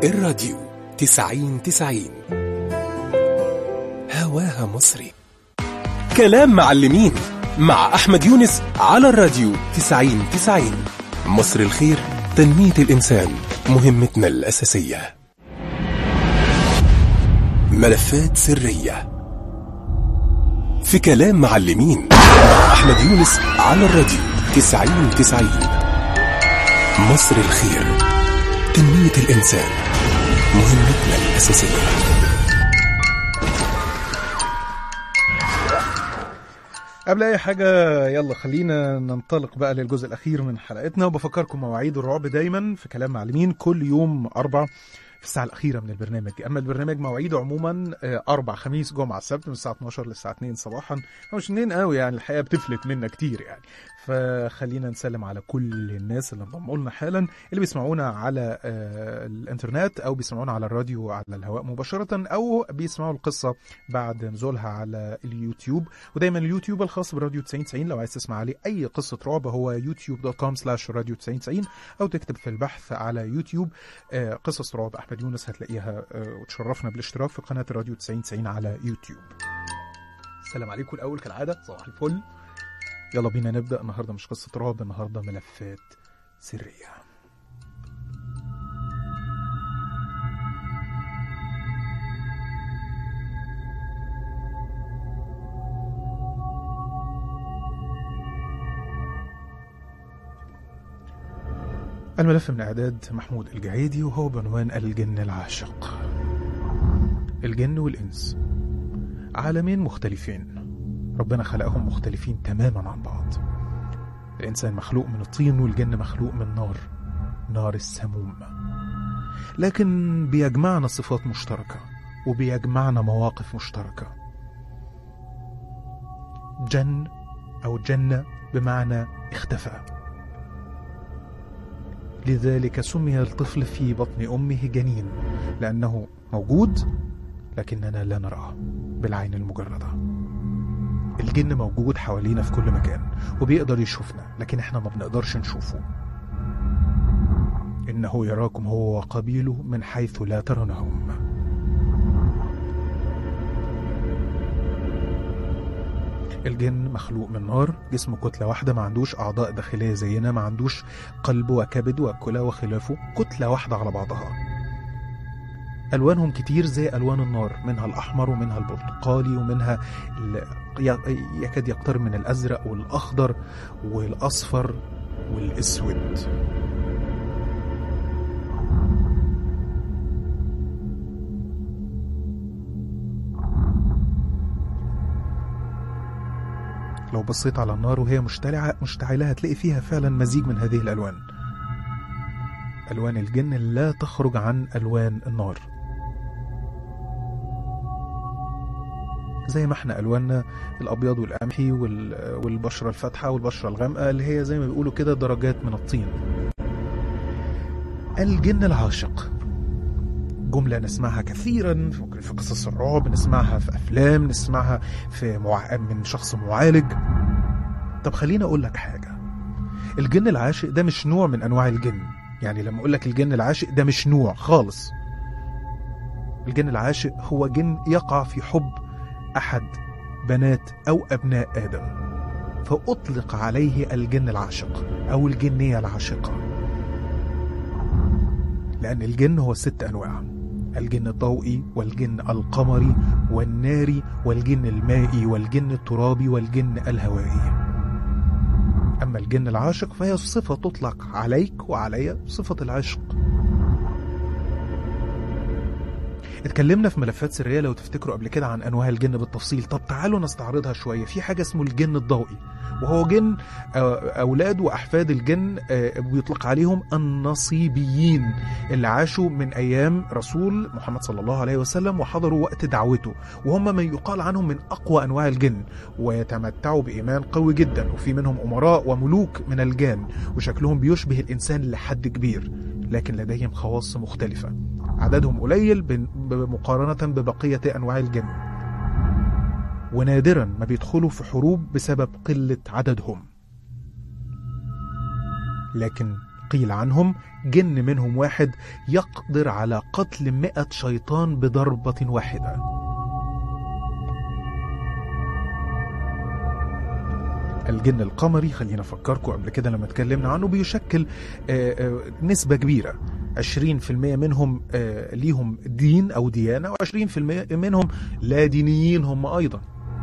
الراديو تسعين تسعين هواها مصري كلام معلمين مع أحمد يونس على الراديو تسعين تسعين مصر الخير تنمية الإنسان مهمتنا الأساسية ملفات سرية في كلام معلمين مع أحمد يونس على الراديو تسعين تسعين مصر الخير تنمية الإنسان مهمتنا الأساسية قبل اي حاجة يلا خلينا ننطلق بقى للجزء الاخير من حلقتنا وبفكركم مواعيد الرعب دايما في كلام معلمين كل يوم اربع في الساعة الأخيرة من البرنامج أما البرنامج مواعيده عموما آه، أربع خميس جمعة السبت من الساعة 12 للساعة 2 صباحا مش منين قوي يعني الحقيقة بتفلت منا كتير يعني فخلينا نسلم على كل الناس اللي انضموا لنا حالا اللي بيسمعونا على آه، الانترنت او بيسمعونا على الراديو على الهواء مباشره او بيسمعوا القصه بعد نزولها على اليوتيوب ودايما اليوتيوب الخاص براديو 9090 لو عايز تسمع عليه اي قصه رعب هو youtube.com سلاش راديو 9090 او تكتب في البحث على يوتيوب آه، قصص رعب احمد يونس هتلاقيها آه، وتشرفنا بالاشتراك في قناه راديو 9090 على يوتيوب السلام عليكم الاول كالعاده صباح الفل يلا بينا نبدأ النهاردة مش قصة رعب النهاردة ملفات سرية الملف من إعداد محمود الجعيدي وهو بعنوان الجن العاشق الجن والإنس عالمين مختلفين ربنا خلقهم مختلفين تماما عن بعض الإنسان مخلوق من الطين والجن مخلوق من نار نار السموم لكن بيجمعنا صفات مشتركة وبيجمعنا مواقف مشتركة جن أو جنة بمعنى اختفى لذلك سمي الطفل في بطن أمه جنين لأنه موجود لكننا لا نراه بالعين المجردة الجن موجود حوالينا في كل مكان وبيقدر يشوفنا لكن احنا ما بنقدرش نشوفه إنه يراكم هو وقبيله من حيث لا ترونهم الجن مخلوق من نار جسمه كتلة واحدة ما عندوش أعضاء داخلية زينا ما عندوش قلب وكبد وكلى وخلافه كتلة واحدة على بعضها ألوانهم كتير زي ألوان النار منها الأحمر ومنها البرتقالي ومنها ال- ي- يكاد يقترب من الأزرق والأخضر والأصفر والأسود لو بصيت على النار وهي مشتعلة مشتعلة هتلاقي فيها فعلا مزيج من هذه الألوان ألوان الجن لا تخرج عن ألوان النار زي ما احنا ألواننا الأبيض والقمحي وال- والبشرة الفاتحة والبشرة الغامقة اللي هي زي ما بيقولوا كده درجات من الطين الجن العاشق جملة نسمعها كثيرا في في قصص الرعب نسمعها في أفلام نسمعها في مع... من شخص معالج طب خليني أقول لك حاجة الجن العاشق ده مش نوع من أنواع الجن يعني لما أقول لك الجن العاشق ده مش نوع خالص الجن العاشق هو جن يقع في حب أحد بنات أو أبناء آدم فأطلق عليه الجن العاشق أو الجنية العاشقة لأن الجن هو ست أنواع الجن الضوئي والجن القمري والناري والجن المائي والجن الترابي والجن الهوائي أما الجن العاشق فهي صفة تطلق عليك وعلي صفة العشق اتكلمنا في ملفات سرية لو تفتكروا قبل كده عن أنواع الجن بالتفصيل طب تعالوا نستعرضها شوية في حاجة اسمه الجن الضوئي وهو جن آه، أولاد وأحفاد الجن آه، بيطلق عليهم النصيبيين اللي عاشوا من أيام رسول محمد صلى الله عليه وسلم وحضروا وقت دعوته وهم من يقال عنهم من أقوى أنواع الجن ويتمتعوا بإيمان قوي جدا وفي منهم أمراء وملوك من الجان وشكلهم بيشبه الإنسان لحد كبير لكن لديهم خواص مختلفة عددهم قليل بن- بمقارنة ببقية أنواع الجن ونادرا ما بيدخلوا في حروب بسبب قلة عددهم لكن قيل عنهم جن منهم واحد يقدر على قتل مئة شيطان بضربة واحدة الجن القمري خلينا أفكركم قبل كده لما اتكلمنا عنه بيشكل آه، آه، نسبة كبيرة 20% منهم آه، ليهم دين أو ديانة و20% منهم لا دينيين هم أيضا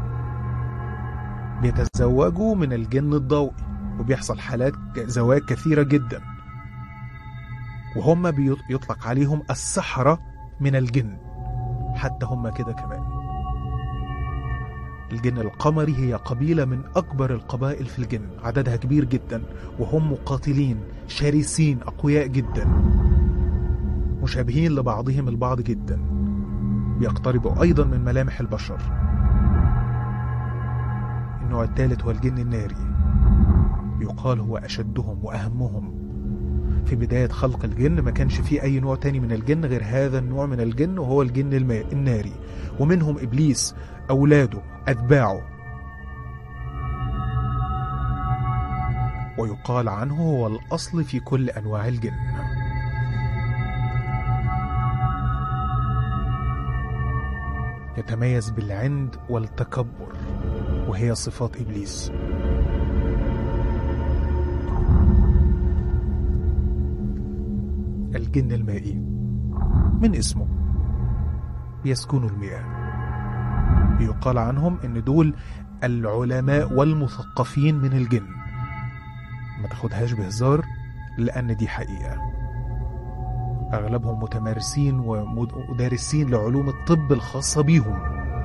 بيتزوجوا من الجن الضوئي وبيحصل حالات زواج كثيرة جدا وهم بيطلق عليهم السحرة من الجن حتى هم كده كمان الجن القمري هي قبيلة من أكبر القبائل في الجن عددها كبير جدا وهم مقاتلين شرسين أقوياء جدا مشابهين لبعضهم البعض جدا بيقتربوا أيضا من ملامح البشر النوع الثالث هو الجن الناري يقال هو أشدهم وأهمهم في بداية خلق الجن ما كانش فيه أي نوع تاني من الجن غير هذا النوع من الجن وهو الجن الماء الناري ومنهم إبليس أولاده أتباعه ويقال عنه هو الأصل في كل أنواع الجن يتميز بالعند والتكبر وهي صفات إبليس الجن المائي من اسمه يسكن المياه يقال عنهم ان دول العلماء والمثقفين من الجن ما تاخدهاش بهزار لان دي حقيقه اغلبهم متمارسين ودارسين لعلوم الطب الخاصه بيهم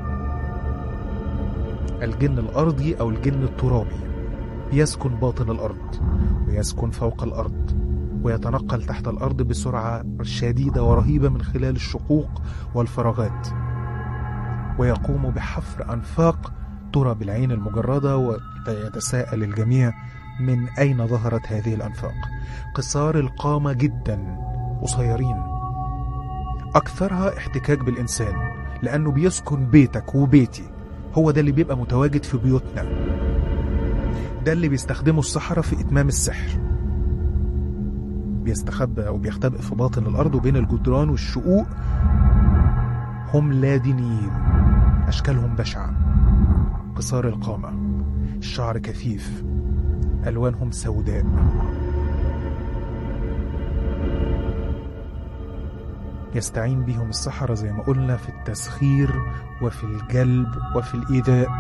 الجن الارضي او الجن الترابي يسكن باطن الارض ويسكن فوق الارض ويتنقل تحت الارض بسرعه شديده ورهيبه من خلال الشقوق والفراغات ويقوم بحفر انفاق ترى بالعين المجرده ويتساءل الجميع من اين ظهرت هذه الانفاق قصار القامه جدا قصيرين اكثرها احتكاك بالانسان لانه بيسكن بيتك وبيتي هو ده اللي بيبقى متواجد في بيوتنا ده اللي بيستخدمه السحرة في إتمام السحر بيستخبى أو بيختبئ في باطن الأرض وبين الجدران والشقوق هم لا دينيين أشكالهم بشعة قصار القامة الشعر كثيف ألوانهم سوداء يستعين بهم السحرة زي ما قلنا في التسخير وفي الجلب وفي الإيذاء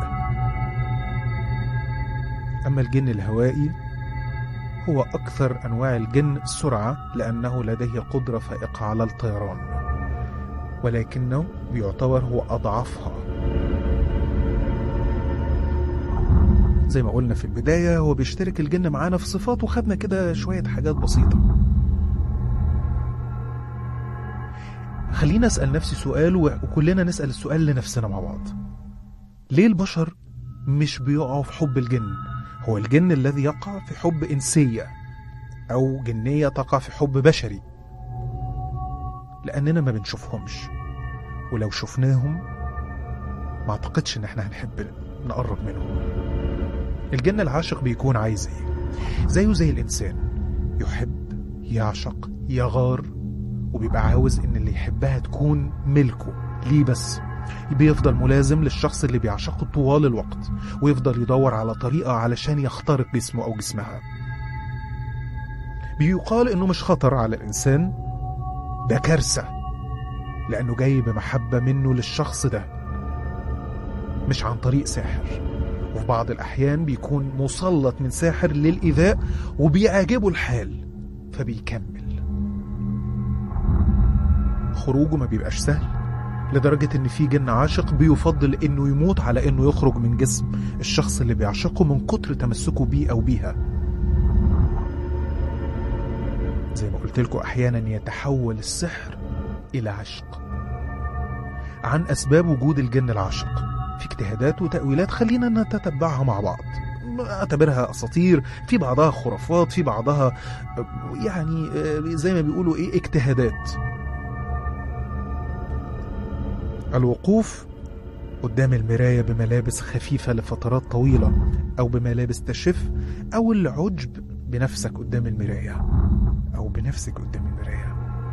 أما الجن الهوائي هو أكثر أنواع الجن سرعة لأنه لديه قدرة فائقة على الطيران ولكنه بيعتبر هو أضعفها زي ما قلنا في البداية هو بيشترك الجن معانا في صفات وخدنا كده شوية حاجات بسيطة خلينا أسأل نفسي سؤال وكلنا نسأل السؤال لنفسنا مع بعض ليه البشر مش بيقعوا في حب الجن هو الجن الذي يقع في حب إنسية أو جنية تقع في حب بشري لأننا ما بنشوفهمش ولو شفناهم ما أعتقدش إن إحنا هنحب نقرب منهم الجن العاشق بيكون عايز إيه زيه زي الإنسان يحب يعشق يغار وبيبقى عاوز إن اللي يحبها تكون ملكه ليه بس بيفضل ملازم للشخص اللي بيعشقه طوال الوقت ويفضل يدور على طريقة علشان يخترق جسمه أو جسمها بيقال إنه مش خطر على الإنسان ده كارثة لأنه جاي بمحبة منه للشخص ده مش عن طريق ساحر وفي بعض الأحيان بيكون مسلط من ساحر للإيذاء وبيعجبه الحال فبيكمل خروجه ما بيبقاش سهل لدرجة إن في جن عاشق بيفضل إنه يموت على إنه يخرج من جسم الشخص اللي بيعشقه من كتر تمسكه بيه أو بيها. زي ما قلت لكم أحيانا يتحول السحر إلى عشق. عن أسباب وجود الجن العاشق في اجتهادات وتأويلات خلينا نتتبعها مع بعض. اعتبرها اساطير في بعضها خرافات في بعضها يعني زي ما بيقولوا ايه اجتهادات الوقوف قدام المراية بملابس خفيفة لفترات طويلة أو بملابس تشف أو العجب بنفسك قدام المراية بنفسك قدام المراية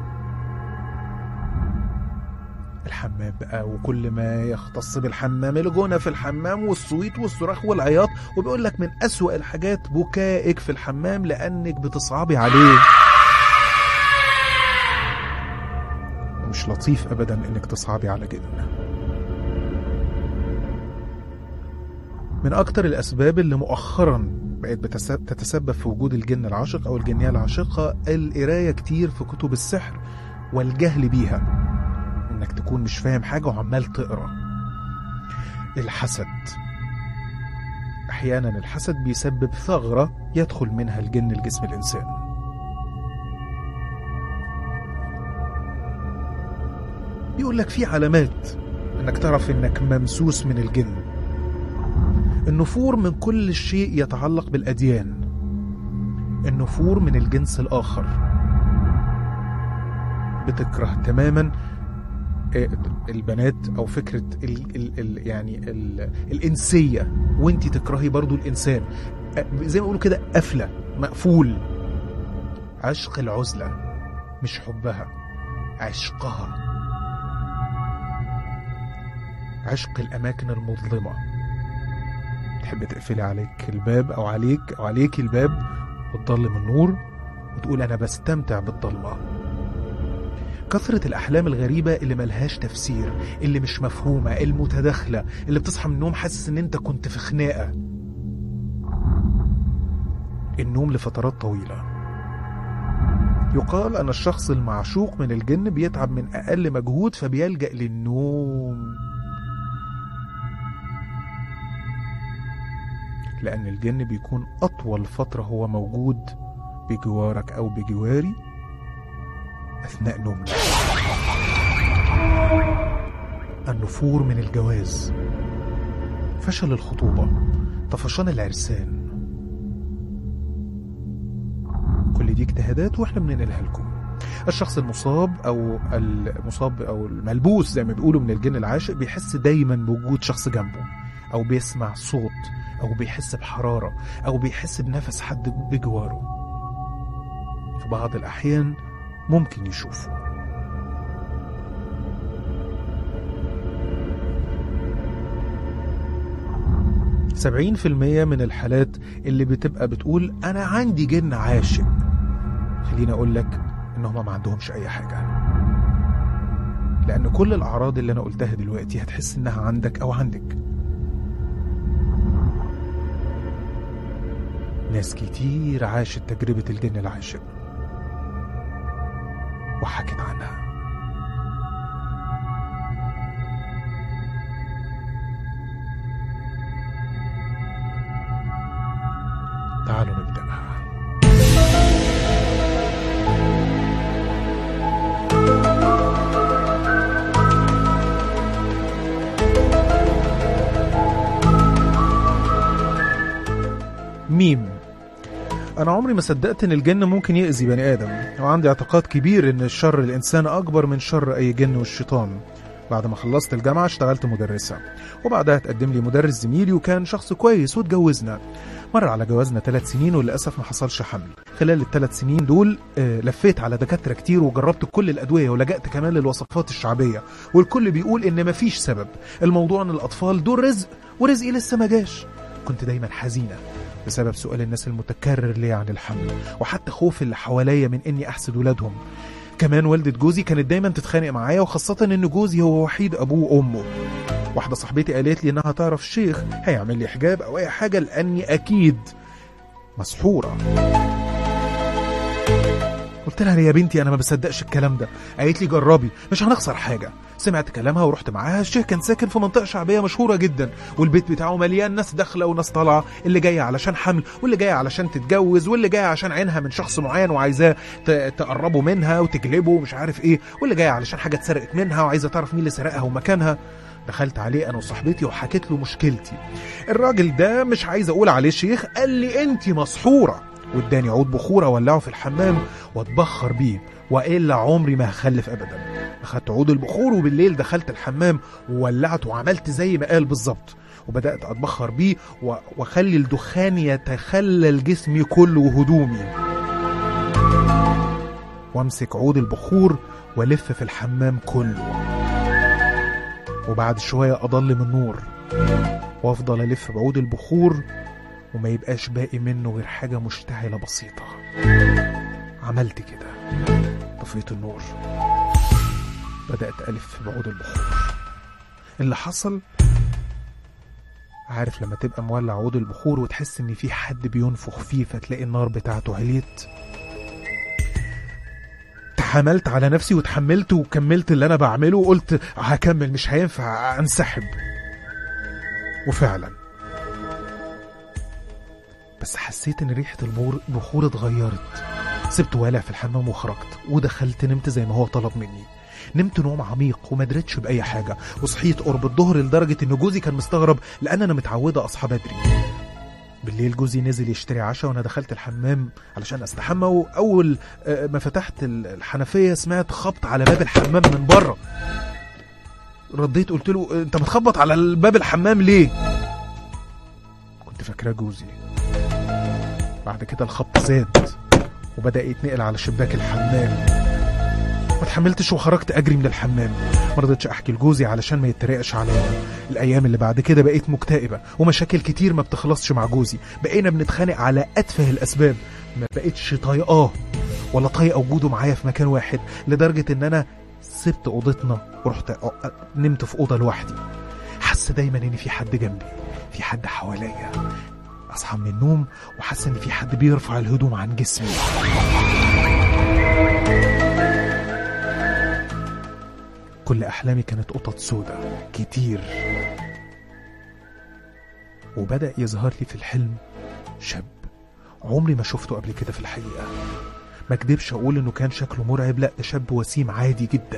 الحمام بقى وكل ما يختص بالحمام الغنى في الحمام والصويت والصراخ والعياط وبيقول لك من أسوأ الحاجات بكائك في الحمام لأنك بتصعبي عليه مش لطيف أبدا إنك تصعبي على جن من أكتر الأسباب اللي مؤخرا بقت بتس- تتسبب في وجود الجن العاشق أو الجنية العاشقة القراية كتير في كتب السحر والجهل بيها إنك تكون مش فاهم حاجة وعمال تقرأ الحسد أحيانا الحسد بيسبب ثغرة يدخل منها الجن لجسم الإنسان بيقول لك في علامات إنك تعرف إنك ممسوس من الجن النفور من كل شيء يتعلق بالأديان النفور من الجنس الآخر بتكره تماما آه، البنات او فكره ال ال ال يعني ال الانسيه وانت تكرهي برضو الانسان آه، زي ما بيقولوا كده قفله مقفول عشق العزله مش حبها عشقها عشق الاماكن المظلمه تحب تقفلي عليك الباب او عليك او عليك الباب وتضلم النور وتقول انا بستمتع بالضلمه كثرة الأحلام الغريبة اللي ملهاش تفسير اللي مش مفهومة المتداخلة اللي بتصحى من النوم حاسس إن أنت كنت في خناقة النوم لفترات طويلة يقال أن الشخص المعشوق من الجن بيتعب من أقل مجهود فبيلجأ للنوم لأن الجن بيكون أطول فترة هو موجود بجوارك أو بجواري أثناء نومنا النفور من الجواز فشل الخطوبة طفشان العرسان كل دي اجتهادات واحنا بننقلها لكم الشخص المصاب او المصاب او الملبوس زي ما بيقولوا من الجن العاشق بيحس دايما بوجود شخص جنبه او بيسمع صوت او بيحس بحرارة او بيحس بنفس حد بجواره في بعض الاحيان ممكن يشوفه سبعين في المية من الحالات اللي بتبقى بتقول أنا عندي جن عاشق خليني أقول لك إن هما ما عندهمش أي حاجة لأن كل الأعراض اللي أنا قلتها دلوقتي هتحس إنها عندك أو عندك ناس كتير عاشت تجربة الجن العاشق وحكت عنها تعالوا نبدأها ميم أنا عمري ما صدقت إن الجن ممكن يأذي بني آدم وعندي اعتقاد كبير إن الشر الإنسان أكبر من شر أي جن والشيطان بعد ما خلصت الجامعة اشتغلت مدرسة وبعدها تقدم لي مدرس زميلي وكان شخص كويس واتجوزنا مر على جوازنا ثلاث سنين وللأسف ما حصلش حمل خلال الثلاث سنين دول آه، لفيت على دكاترة كتير وجربت كل الأدوية ولجأت كمان للوصفات الشعبية والكل بيقول إن مفيش سبب الموضوع إن الأطفال دول رزق ورزقي لسه ما جاش كنت دايما حزينة بسبب سؤال الناس المتكرر لي عن الحمل وحتى خوف اللي حواليا من اني احسد ولادهم كمان والدة جوزي كانت دايما تتخانق معايا وخاصة ان جوزي هو وحيد ابوه وامه واحدة صاحبتي قالت لي انها تعرف شيخ هيعمل لي حجاب او اي حاجة لاني اكيد مسحورة قلت لها يا بنتي انا ما بصدقش الكلام ده قالت لي جربي مش هنخسر حاجه سمعت كلامها ورحت معاها الشيخ كان ساكن في منطقه شعبيه مشهوره جدا والبيت بتاعه مليان ناس داخله وناس طالعه اللي جايه علشان حمل واللي جايه علشان تتجوز واللي جايه عشان عينها من شخص معين وعايزاه ت- تقربه منها وتجلبه ومش عارف ايه واللي جايه علشان حاجه اتسرقت منها وعايزه تعرف مين اللي سرقها ومكانها دخلت عليه انا وصاحبتي وحكيت له مشكلتي الراجل ده مش عايز اقول عليه شيخ قال لي انت مسحوره واداني عود بخوره ولعه في الحمام واتبخر بيه والا عمري ما هخلف ابدا اخدت عود البخور وبالليل دخلت الحمام وولعت وعملت زي ما قال بالظبط وبدات اتبخر بيه و- واخلي الدخان يتخلل جسمي كله وهدومي وامسك عود البخور والف في الحمام كله وبعد شوية اضلم النور وافضل الف بعود البخور وما يبقاش باقي منه غير حاجة مشتعلة بسيطة عملت كده طفيت النور بدأت ألف بعود البخور اللي حصل عارف لما تبقى مولع عود البخور وتحس ان في حد بينفخ فيه فتلاقي النار بتاعته عليت تحملت على نفسي وتحملت وكملت اللي انا بعمله وقلت هكمل مش هينفع انسحب وفعلا بس حسيت ان ريحه البور- البخور اتغيرت سبت والع في الحمام وخرجت ودخلت نمت زي ما هو طلب مني نمت نوم عميق وما دريتش باي حاجه وصحيت قرب الظهر لدرجه ان جوزي كان مستغرب لان انا متعوده اصحى بدري بالليل جوزي نزل يشتري عشاء وانا دخلت الحمام علشان استحمى واول آه، ما فتحت ال- الحنفيه سمعت خبط على باب الحمام من بره رديت قلت له انت بتخبط على باب الحمام ليه كنت فاكراه جوزي بعد كده الخبط زاد وبدا يتنقل على شباك الحمام ما اتحملتش وخرجت اجري من الحمام ما رضيتش احكي لجوزي علشان ما يتريقش عليا الايام اللي بعد كده بقيت مكتئبه ومشاكل كتير ما بتخلصش مع جوزي بقينا بنتخانق على اتفه الاسباب ما بقتش طايقاه ولا طايقه وجوده معايا في مكان واحد لدرجه ان انا سبت اوضتنا ورحت أ- نمت في اوضه لوحدي حاسه دايما ان في حد جنبي في حد حواليا اصحى من النوم وحاسه ان في حد بيرفع الهدوم عن جسمي كل احلامي كانت قطط سودا كتير وبدا يظهر لي في الحلم شاب عمري ما شفته قبل كده في الحقيقه ما اكدبش اقول انه كان شكله مرعب لا ده شاب وسيم عادي جدا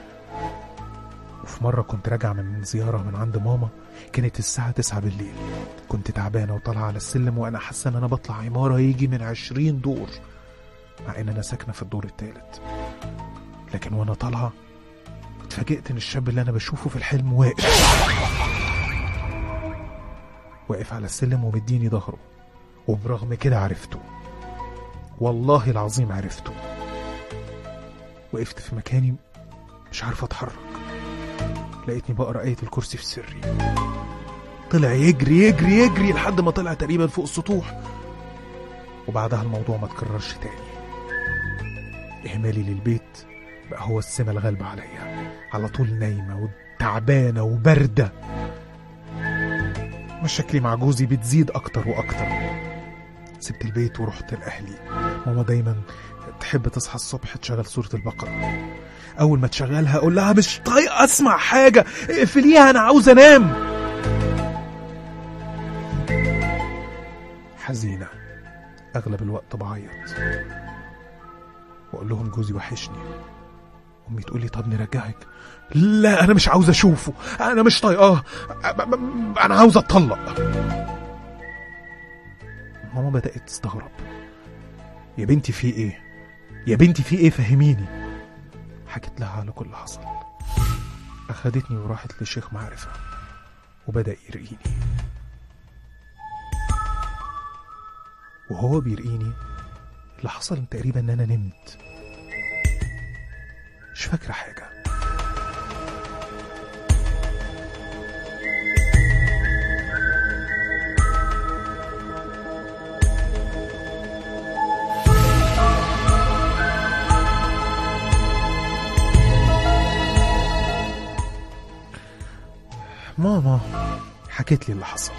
وفي مرة كنت راجع من زيارة من عند ماما كانت الساعة تسعة بالليل كنت تعبانة وطالعة على السلم وأنا حاسة إن أنا بطلع عمارة يجي من عشرين دور مع إن أنا ساكنة في الدور التالت لكن وأنا طالعة اتفاجئت إن الشاب اللي أنا بشوفه في الحلم واقف واقف على السلم ومديني ظهره وبرغم كده عرفته والله العظيم عرفته وقفت في مكاني مش عارف اتحرك لقيتني بقرا آية الكرسي في سري طلع يجري يجري يجري لحد ما طلع تقريبا فوق السطوح وبعدها الموضوع ما تكررش تاني إهمالي للبيت بقى هو السمة الغالبة عليا على طول نايمة وتعبانة وباردة مشاكلي مع جوزي بتزيد أكتر وأكتر سبت البيت ورحت لأهلي ماما دايما تحب تصحى الصبح تشغل سورة البقرة أول ما تشغلها أقول لها مش طايقة أسمع حاجة اقفليها أنا عاوز أنام حزينة أغلب الوقت بعيط وأقول لهم جوزي وحشني أمي تقول لي طب نرجعك لا أنا مش عاوز أشوفه أنا مش طايقاه أنا عاوز أتطلق ماما بدأت تستغرب يا بنتي في إيه يا بنتي في إيه فهميني حكيت لها على كل اللي حصل أخدتني وراحت لشيخ معرفة وبدأ يرقيني وهو بيرقيني اللي حصل تقريبا ان انا نمت مش فاكرة حاجة ماما حكت لي اللي حصل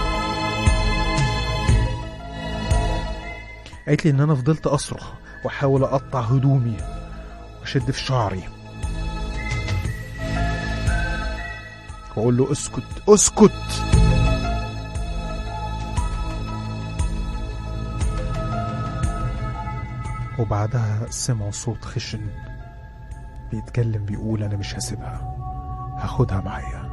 قالت لي ان انا فضلت اصرخ واحاول اقطع هدومي واشد في شعري واقول له اسكت اسكت وبعدها سمعوا صوت خشن بيتكلم بيقول انا مش هسيبها هاخدها معايا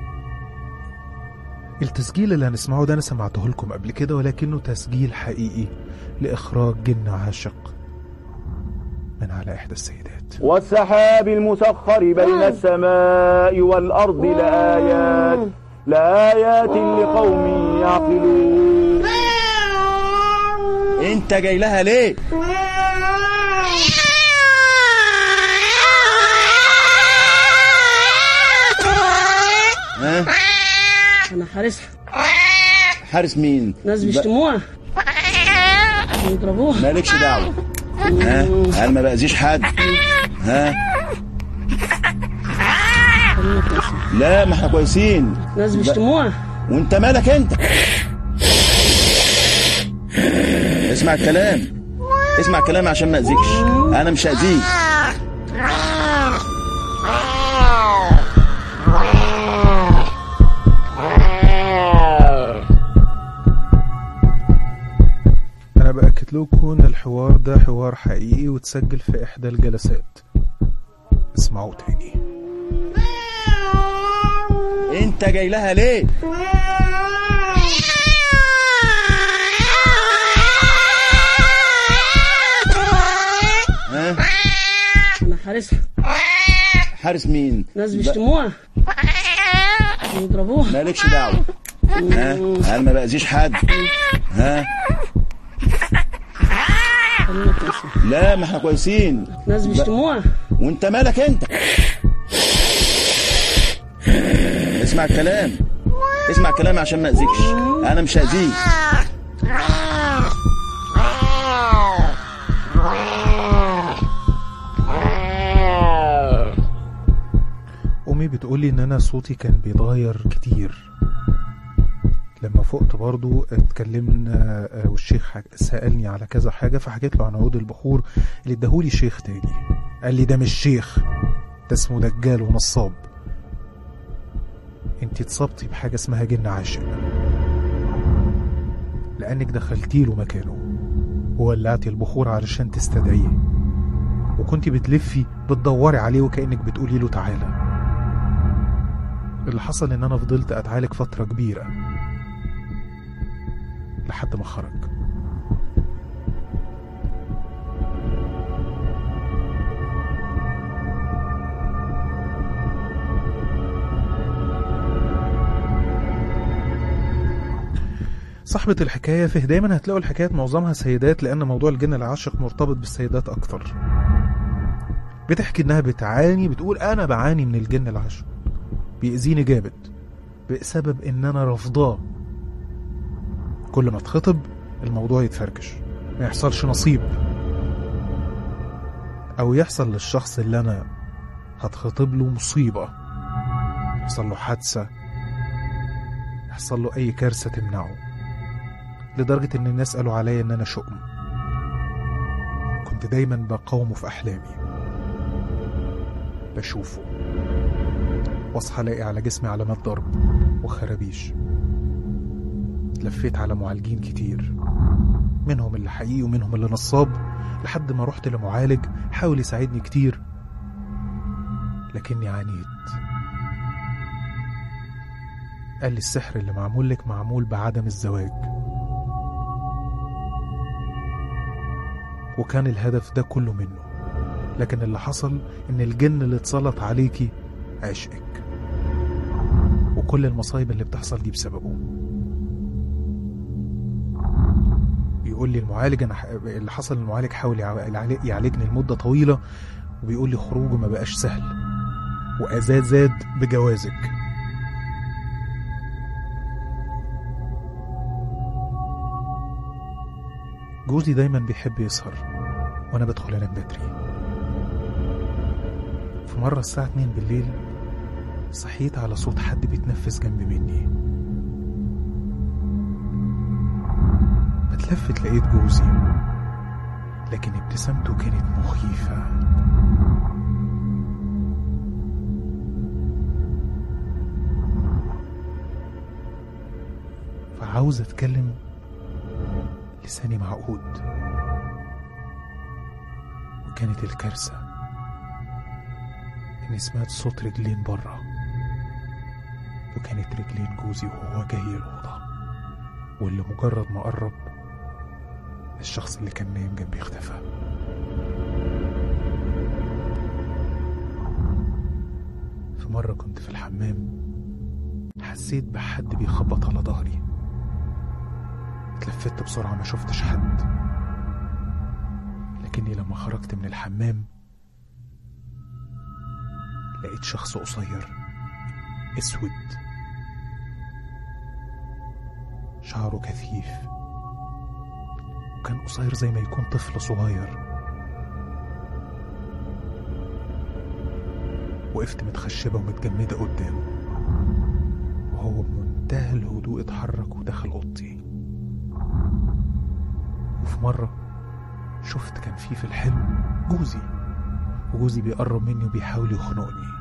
التسجيل اللي هنسمعه ده انا سمعته لكم قبل كده ولكنه تسجيل حقيقي لاخراج جن عاشق من على احدى السيدات والسحاب المسخر بين السماء والأرض لآيات لآيات لقوم يعقلون انت جاي لها ليه حارسها حارس مين ناس ب- بيشتموها بيضربوها مالكش دعوه ها انا ما باذيش حد ها خلينا كويسين. لا ما احنا كويسين ناس بيشتموها وانت مالك انت اسمع الكلام اسمع الكلام عشان ما اذيكش انا مش هاذيك انا باكد لكم ان الحوار ده حوار حقيقي وتسجل في احدى الجلسات اسمعوه تاني انت جاي لها ليه ها انا حارسها حارس مين ناس ب- بيشتموها بيضربوها مالكش دعوه ها انا ما باذيش حد ها خلينا كويسين. لا ما احنا كويسين ناس بيشتموها وانت مالك انت اسمع الكلام اسمع الكلام عشان ما اذيكش انا مش هاذيك امي بتقولي ان انا صوتي كان بيتغير كتير لما فقت برضو اتكلمنا آه، والشيخ حك- سألني على كذا حاجة فحكيت له عن عود البخور اللي اداهولي شيخ تاني قال لي ده مش شيخ ده اسمه دجال ونصاب انت اتصبتي بحاجة اسمها جن عاشق لانك دخلتي له مكانه وولعتي البخور علشان تستدعيه وكنت بتلفي بتدوري عليه وكأنك بتقولي له تعالى اللي حصل ان انا فضلت اتعالج فترة كبيرة لحد ما خرج صاحبة الحكاية فيه دايما هتلاقوا الحكايات معظمها سيدات لأن موضوع الجن العاشق مرتبط بالسيدات أكتر بتحكي إنها بتعاني بتقول أنا بعاني من الجن العاشق بيأذيني جامد بسبب إن أنا رافضاه كل ما اتخطب الموضوع يتفركش ما يحصلش نصيب أو يحصل للشخص اللي أنا هتخطب له مصيبة يحصل له حادثة يحصل له أي كارثة تمنعه لدرجة إن الناس قالوا عليا إن أنا شؤم كنت دايما بقاومه في أحلامي بشوفه واصحى الاقي على جسمي علامات ضرب وخرابيش لفيت على معالجين كتير منهم اللي حقيقي ومنهم اللي نصاب لحد ما رحت لمعالج حاول يساعدني كتير لكني عانيت قال لي السحر اللي معمول لك معمول بعدم الزواج وكان الهدف ده كله منه لكن اللي حصل ان الجن اللي اتسلط عليكي عشقك وكل المصايب اللي بتحصل دي بسببه بيقول لي المعالج انا ح- اللي حصل المعالج حاول يع- يعالج- يعالجني لمده طويله وبيقول لي خروجه ما بقاش سهل واذاه زاد بجوازك جوزي دايما بيحب يسهر وانا بدخل انام بدري في مرة الساعة 2 بالليل صحيت على صوت حد بيتنفس جنب مني بتلفت لقيت جوزي لكن ابتسامته كانت مخيفة فعاوز اتكلم لساني معقود وكانت الكارثة إني سمعت صوت رجلين برا وكانت رجلين جوزي وهو جاي الأوضة واللي مجرد ما قرب الشخص اللي كان نايم جنبي اختفى في مرة كنت في الحمام حسيت بحد بيخبط على ظهري اتلفت بسرعة ما شفتش حد لكني لما خرجت من الحمام لقيت شخص قصير اسود شعره كثيف وكان قصير زي ما يكون طفل صغير وقفت متخشبة ومتجمدة قدامه وهو بمنتهى الهدوء اتحرك ودخل أوضتي وفي مرة شفت كان في في الحلم جوزي وجوزي بيقرب مني وبيحاول يخنقني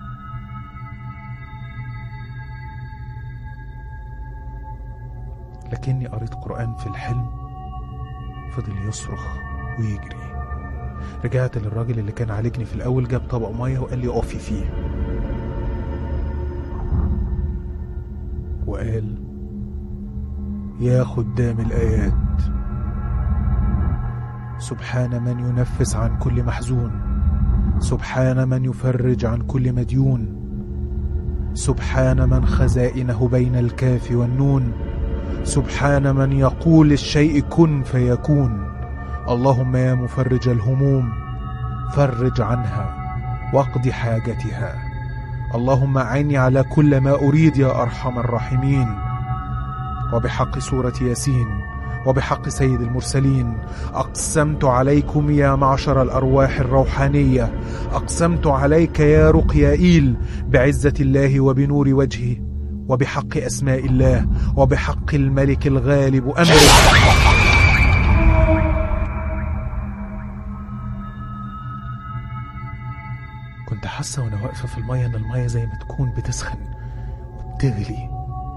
لكني قريت قرآن في الحلم فضل يصرخ ويجري رجعت للراجل اللي كان عالجني في الأول جاب طبق مية وقال لي اقفي فيه وقال يا خدام الآيات سبحان من ينفس عن كل محزون سبحان من يفرج عن كل مديون سبحان من خزائنه بين الكاف والنون سبحان من يقول للشيء كن فيكون اللهم يا مفرج الهموم فرج عنها واقض حاجتها اللهم اعني على كل ما اريد يا ارحم الراحمين وبحق سوره ياسين وبحق سيد المرسلين اقسمت عليكم يا معشر الارواح الروحانيه اقسمت عليك يا رقيائيل بعزه الله وبنور وجهه وبحق اسماء الله وبحق الملك الغالب امره كنت حاسه وانا واقفه في الميه ان الميه زي ما تكون بتسخن وبتغلي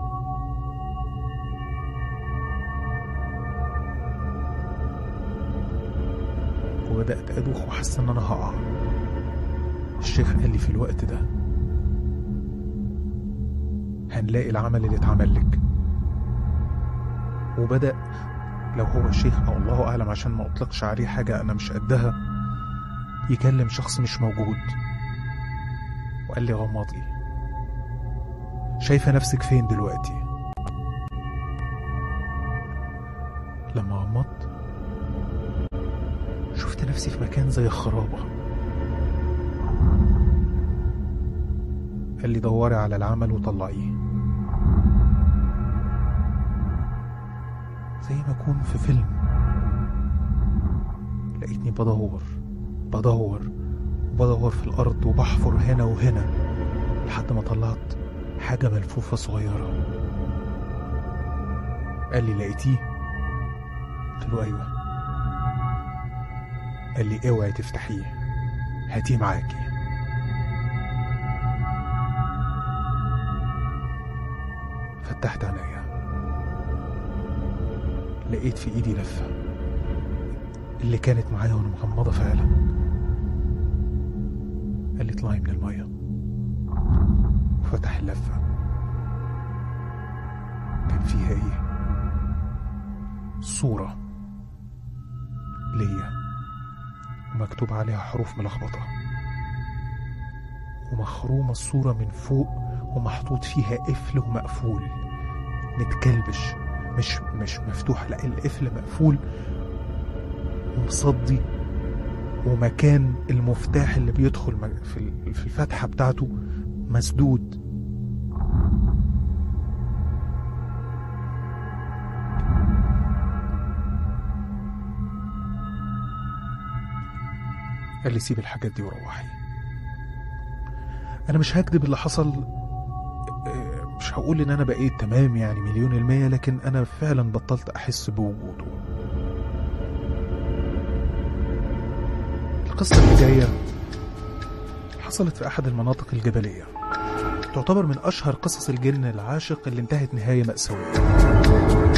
وبدات ادوخ وحاسه ان انا هقع الشيخ قال لي في الوقت ده هنلاقي العمل اللي اتعمل لك وبدأ لو هو الشيخ أو الله أعلم عشان ما أطلقش عليه حاجة أنا مش قدها يكلم شخص مش موجود وقال لي غمضي شايفة نفسك فين دلوقتي لما غمضت شفت نفسي في مكان زي خرابة قال لي دوري على العمل وطلعيه زي ما اكون في فيلم لقيتني بدور بدور بدور في الارض وبحفر هنا وهنا لحد ما طلعت حاجه ملفوفه صغيره قال لي لقيتيه قلت له ايوه قال لي اوعي تفتحيه هاتيه معاكي فتحت عينيا لقيت في ايدي لفة اللي كانت معايا وانا مغمضة فعلا قال لي اطلعي من المية وفتح اللفة كان فيها ايه صورة ليا ومكتوب عليها حروف ملخبطة ومخرومة الصورة من فوق ومحطوط فيها قفل ومقفول متكلبش مش مش مفتوح لا القفل مقفول ومصدي ومكان المفتاح اللي بيدخل م- في ال- في الفتحة بتاعته مسدود قال لي سيب الحاجات دي وروحي انا مش هكذب اللي حصل آه، مش هقول ان انا بقيت تمام يعني مليون المية لكن انا فعلا بطلت احس بوجوده القصة اللي جاية حصلت في احد المناطق الجبلية تعتبر من اشهر قصص الجن العاشق اللي انتهت نهاية مأساوية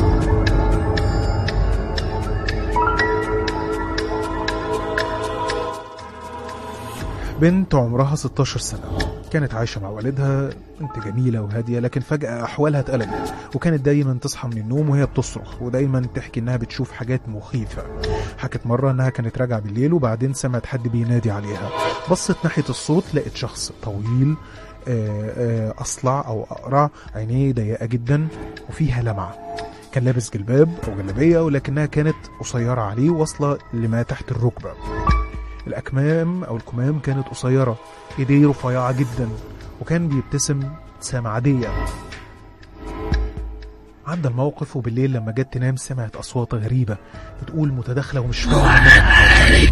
بنت عمرها 16 سنة كانت عايشة مع والدها بنت جميلة وهادية لكن فجأة أحوالها اتقلبت وكانت دايما تصحى من النوم وهي بتصرخ ودايما تحكي إنها بتشوف حاجات مخيفة حكت مرة إنها كانت راجعة بالليل وبعدين سمعت حد بينادي عليها بصت ناحية الصوت لقت شخص طويل آه، آه، أصلع أو أقرع عينيه ضيقة جدا وفيها لمعة كان لابس جلباب أو جلابية ولكنها كانت قصيرة عليه واصلة لما تحت الركبة الأكمام أو الكمام كانت قصيرة إيديه رفيعة جدا وكان بيبتسم ابتسامة عادية عدى الموقف وبالليل لما جت تنام سمعت أصوات غريبة بتقول متداخلة ومش فاهمة منها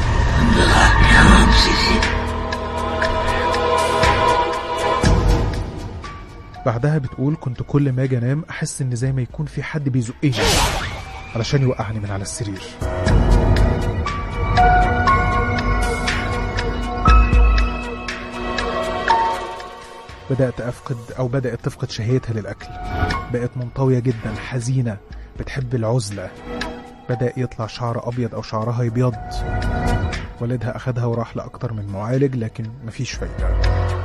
بعدها بتقول كنت كل ما اجي انام احس ان زي ما يكون في حد بيزقني علشان يوقعني من على السرير بدأت أفقد أو بدأت تفقد شهيتها للأكل بقت منطوية جدا حزينة بتحب العزلة بدأ يطلع شعر أبيض أو شعرها يبيض والدها أخدها وراح لأكتر من معالج لكن مفيش فايدة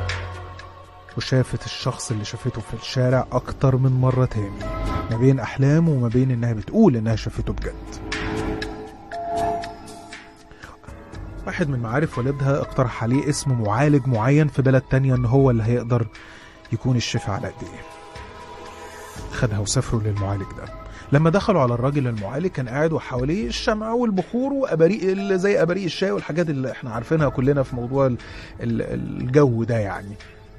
وشافت الشخص اللي شافته في الشارع أكتر من مرة تاني ما بين أحلام وما بين إنها بتقول إنها شافته بجد واحد من معارف والدها اقترح عليه اسم معالج معين في بلد تانية إن هو اللي هيقدر يكون الشفاء على ايديه خدها وسافروا للمعالج ده لما دخلوا على الراجل المعالج كان قاعد وحواليه الشمع والبخور واباريق ال- زي اباريق الشاي والحاجات اللي احنا عارفينها كلنا في موضوع ال- ال- الجو ده يعني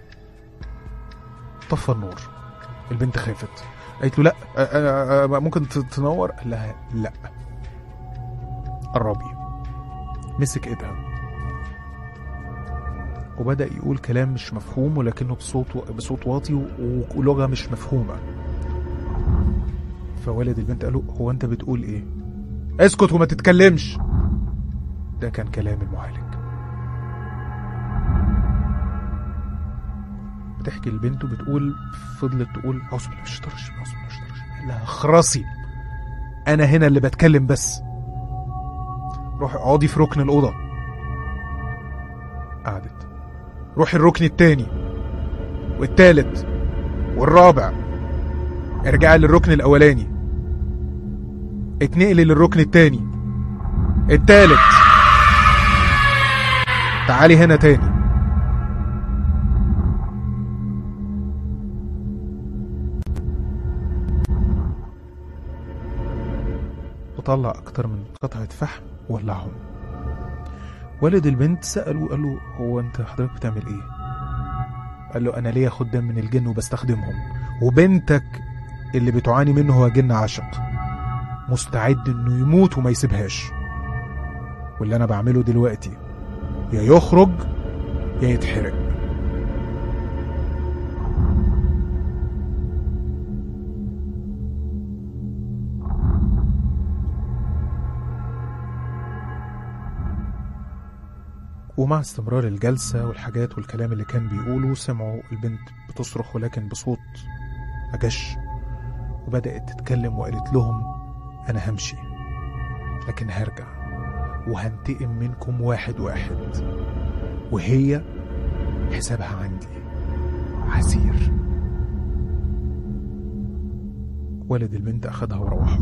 طفى النور البنت خافت قالت له لا أ- أ- أ- ممكن ت- تنور قال لها لا قربي مسك ايدها وبدأ يقول كلام مش مفهوم ولكنه بصوت بصوت واطي و- ولغة مش مفهومة فوالد البنت قال له هو انت بتقول ايه اسكت وما تتكلمش ده كان كلام المعالج بتحكي البنت وبتقول فضلت تقول اعوذ بالله من الشيطان الرجيم اعوذ بالله من الشيطان الرجيم قال لها اخرسي انا هنا اللي بتكلم بس روحي اقعدي في ركن الاوضه قعدت روحي الركن التاني والتالت والرابع ارجعي للركن الاولاني اتنقلي للركن التاني التالت تعالي هنا تاني وطلع أكتر من قطعة فحم وولعهم والد البنت سأله قال له هو أنت حضرتك بتعمل إيه؟ قال له أنا ليا خدام من الجن وبستخدمهم وبنتك اللي بتعاني منه هو جن عاشق مستعد إنه يموت وما يسيبهاش واللي أنا بعمله دلوقتي يا يخرج يا يتحرق ومع استمرار الجلسة والحاجات والكلام اللي كان بيقوله سمعوا البنت بتصرخ ولكن بصوت أجش وبدأت تتكلم وقالت لهم أنا همشي لكن هرجع وهنتقم منكم واحد واحد وهي حسابها عندي عسير والد البنت أخدها وروحوا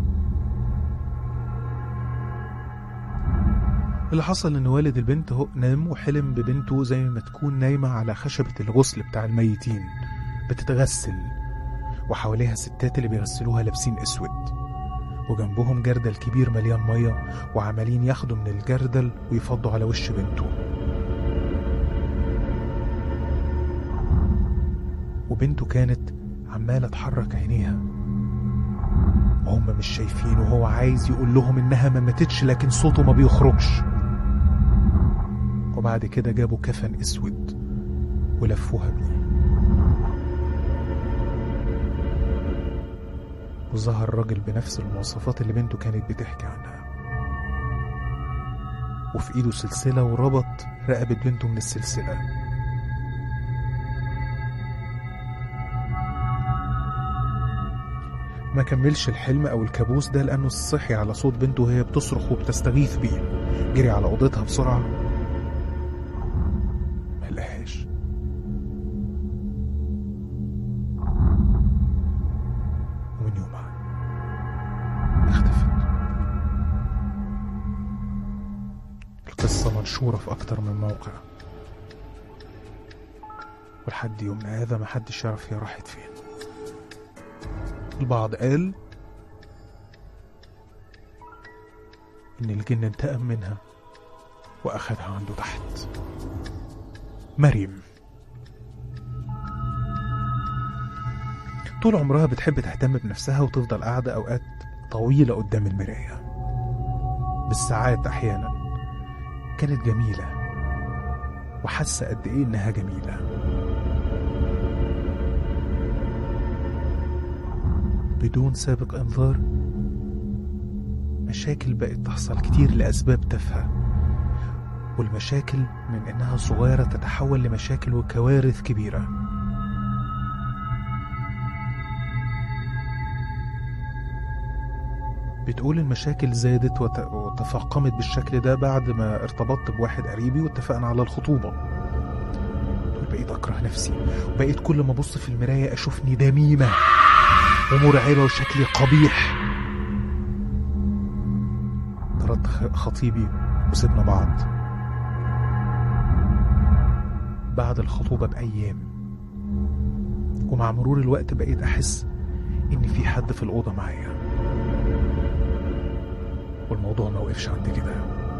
اللي حصل ان والد البنت هو نام وحلم ببنته زي ما تكون نايمة على خشبة الغسل بتاع الميتين بتتغسل وحواليها الستات اللي بيغسلوها لابسين اسود وجنبهم جردل كبير مليان مية وعمالين ياخدوا من الجردل ويفضوا على وش بنته وبنته كانت عمالة تحرك عينيها وهم مش شايفين وهو عايز يقول لهم انها ما ماتتش لكن صوته ما بيخرجش وبعد كده جابوا كفن اسود ولفوها بيه وظهر الراجل بنفس المواصفات اللي بنته كانت بتحكي عنها وفي ايده سلسلة وربط رقبة بنته من السلسلة ما كملش الحلم او الكابوس ده لانه صحي على صوت بنته وهي بتصرخ وبتستغيث بيه جري على اوضتها بسرعه ما لقاهاش ومن يومها اختفت القصة منشورة في أكتر من موقع ولحد يومنا هذا محدش يعرف هي راحت فين البعض قال إن الجن انتقم منها وأخذها عنده تحت مريم طول عمرها بتحب تهتم بنفسها وتفضل قاعدة أوقات طويلة قدام المراية بالساعات أحيانا كانت جميلة وحاسة قد إيه إنها جميلة بدون سابق إنذار مشاكل بقت تحصل كتير لأسباب تافهة والمشاكل من إنها صغيرة تتحول لمشاكل وكوارث كبيرة بتقول المشاكل زادت وت- وتفاقمت بالشكل ده بعد ما ارتبطت بواحد قريبي واتفقنا على الخطوبة تقول بقيت أكره نفسي وبقيت كل ما أبص في المراية أشوفني دميمة ومرعبة وشكلي قبيح طردت خ- خطيبي وسبنا بعض بعد الخطوبة بأيام ومع مرور الوقت بقيت أحس إن في حد في الأوضة معايا والموضوع ما وقفش عند كده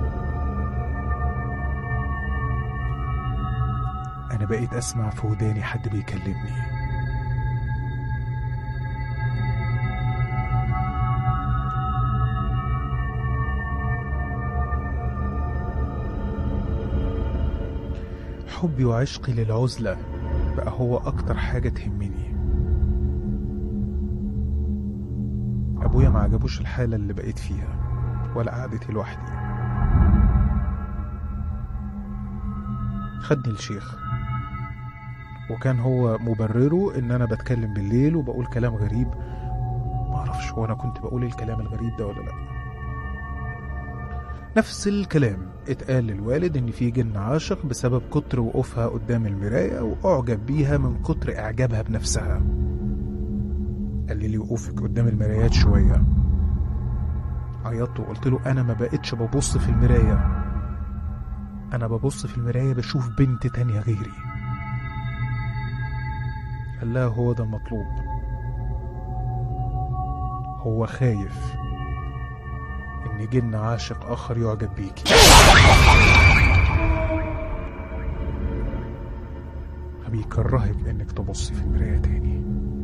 أنا بقيت أسمع في وداني حد بيكلمني حبي وعشقي للعزلة بقى هو أكتر حاجة تهمني أبويا ما عجبوش الحالة اللي بقيت فيها ولا قعدتي لوحدي خدني الشيخ وكان هو مبرره ان انا بتكلم بالليل وبقول كلام غريب معرفش هو انا كنت بقول الكلام الغريب ده ولا لا نفس الكلام اتقال للوالد ان في جن عاشق بسبب كتر وقوفها قدام المراية واعجب بيها من كتر اعجابها بنفسها قال لي وقوفك قدام المرايات شوية عيطت وقلت له انا ما بقتش ببص في المراية انا ببص في المراية بشوف بنت تانية غيري قال لها هو ده المطلوب هو خايف ان جن عاشق اخر يعجب بيكي فبيكرهك انك تبصي في المراية تاني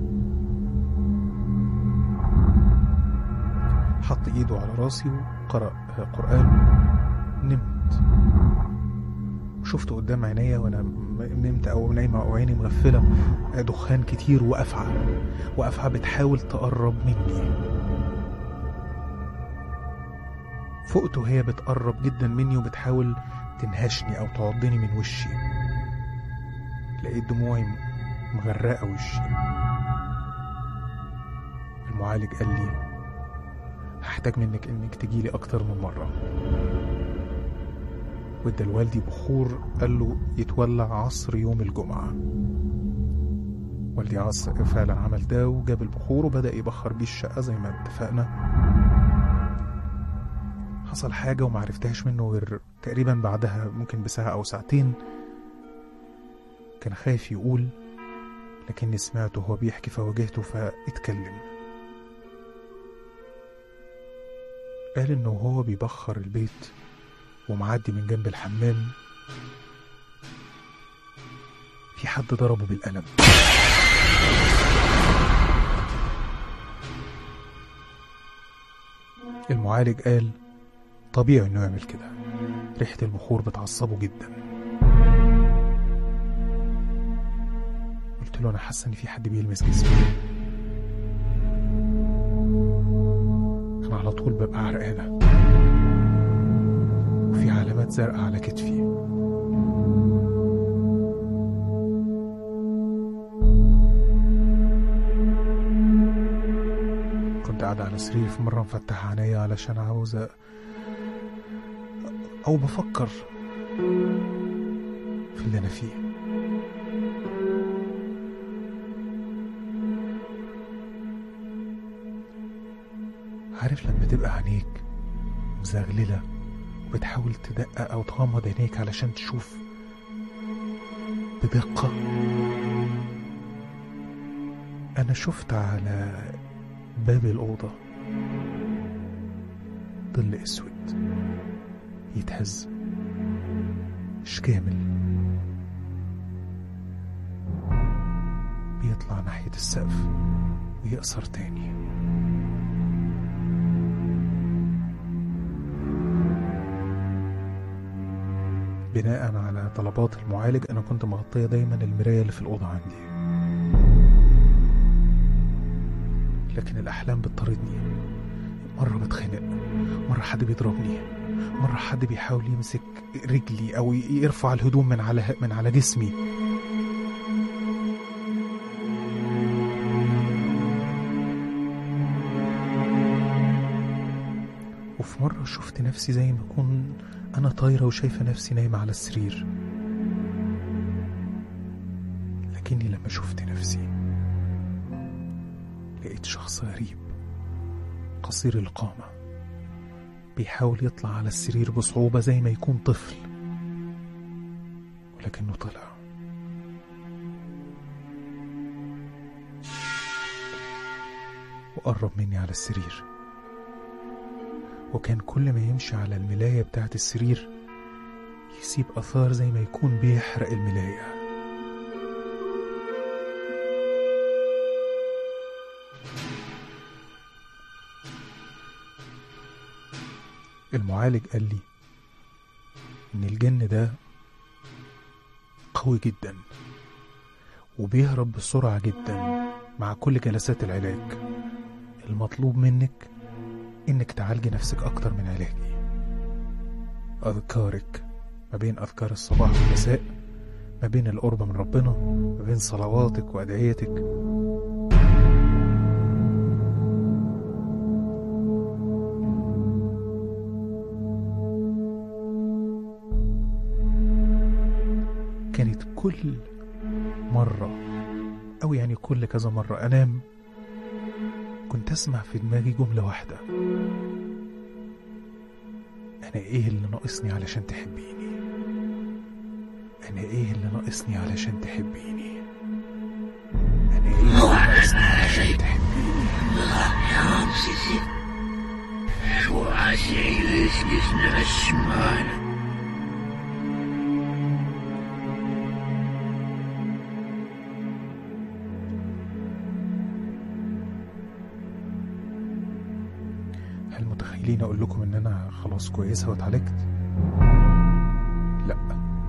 حط ايده على راسي وقرأ قرآن نمت شفت قدام عينيا وانا م- نمت او نايمه او عيني مغفله دخان كتير وافعى وافعى بتحاول تقرب مني فقت وهي بتقرب جدا مني وبتحاول تنهشني او تعضني من وشي لقيت دموعي م- مغرقه وشي المعالج قال لي هحتاج منك انك تجيلي اكتر من مره وادى لوالدي بخور قال له يتولع عصر يوم الجمعة والدي عصر فعلا عمل ده وجاب البخور وبدأ يبخر بيه الشقة زي ما اتفقنا حصل حاجة وما عرفتهاش منه غير تقريبا بعدها ممكن بساعة أو ساعتين كان خايف يقول لكني سمعته وهو بيحكي فواجهته فاتكلم قال إنه هو بيبخر البيت ومعدي من جنب الحمام في حد ضربه بالقلم المعالج قال طبيعي انه يعمل كده ريحة البخور بتعصبه جدا قلت له انا حاسه ان في حد بيلمس جسمي انا على طول ببقى عرقانه وفي علامات زرقاء على كتفي كنت قاعد على سرير في مرة مفتح عينيا علشان عاوز أ- أو بفكر في اللي أنا فيه عارف لما تبقى عينيك مزغللة وبتحاول تدقق أو تغمض عينيك علشان تشوف بدقة أنا شفت على باب الأوضة ظل أسود يتهز مش كامل بيطلع ناحية السقف ويقصر تاني بناء على طلبات المعالج انا كنت مغطيه دايما المرايه اللي في الاوضه عندي لكن الاحلام بتطاردني مره بتخنق مره حد بيضربني مره حد بيحاول يمسك رجلي او يرفع الهدوم من على من على جسمي وفي مرة شفت نفسي زي ما أكون أنا طايرة وشايفة نفسي نايمة على السرير لكني لما شفت نفسي لقيت شخص غريب قصير القامة بيحاول يطلع على السرير بصعوبة زي ما يكون طفل ولكنه طلع وقرب مني على السرير وكان كل ما يمشي على الملاية بتاعت السرير يسيب أثار زي ما يكون بيحرق الملاية المعالج قال لي إن الجن ده قوي جدا وبيهرب بسرعة جدا مع كل جلسات العلاج المطلوب منك إنك تعالجي نفسك أكتر من علاجي أذكارك ما بين أذكار الصباح والمساء ما بين القرب من ربنا ما بين صلواتك وأدعيتك كانت كل مرة أو يعني كل كذا مرة أنام كنت أسمع في دماغي جملة واحدة أنا إيه اللي ناقصني علشان تحبيني أنا إيه اللي ناقصني علشان تحبيني أنا إيه اللي ناقصني علشان تحبيني هل متخيلين أقول لكم إن أنا خلاص كويسة واتعالجت؟ لأ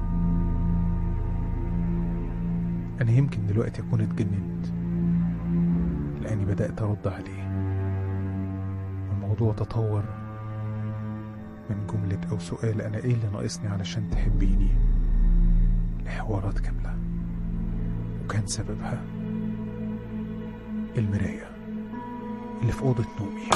أنا يمكن دلوقتي أكون اتجننت لأني بدأت أرد عليه الموضوع تطور من جملة أو سؤال أنا إيه اللي ناقصني علشان تحبيني لحوارات كاملة وكان سببها المراية اللي في أوضة نومي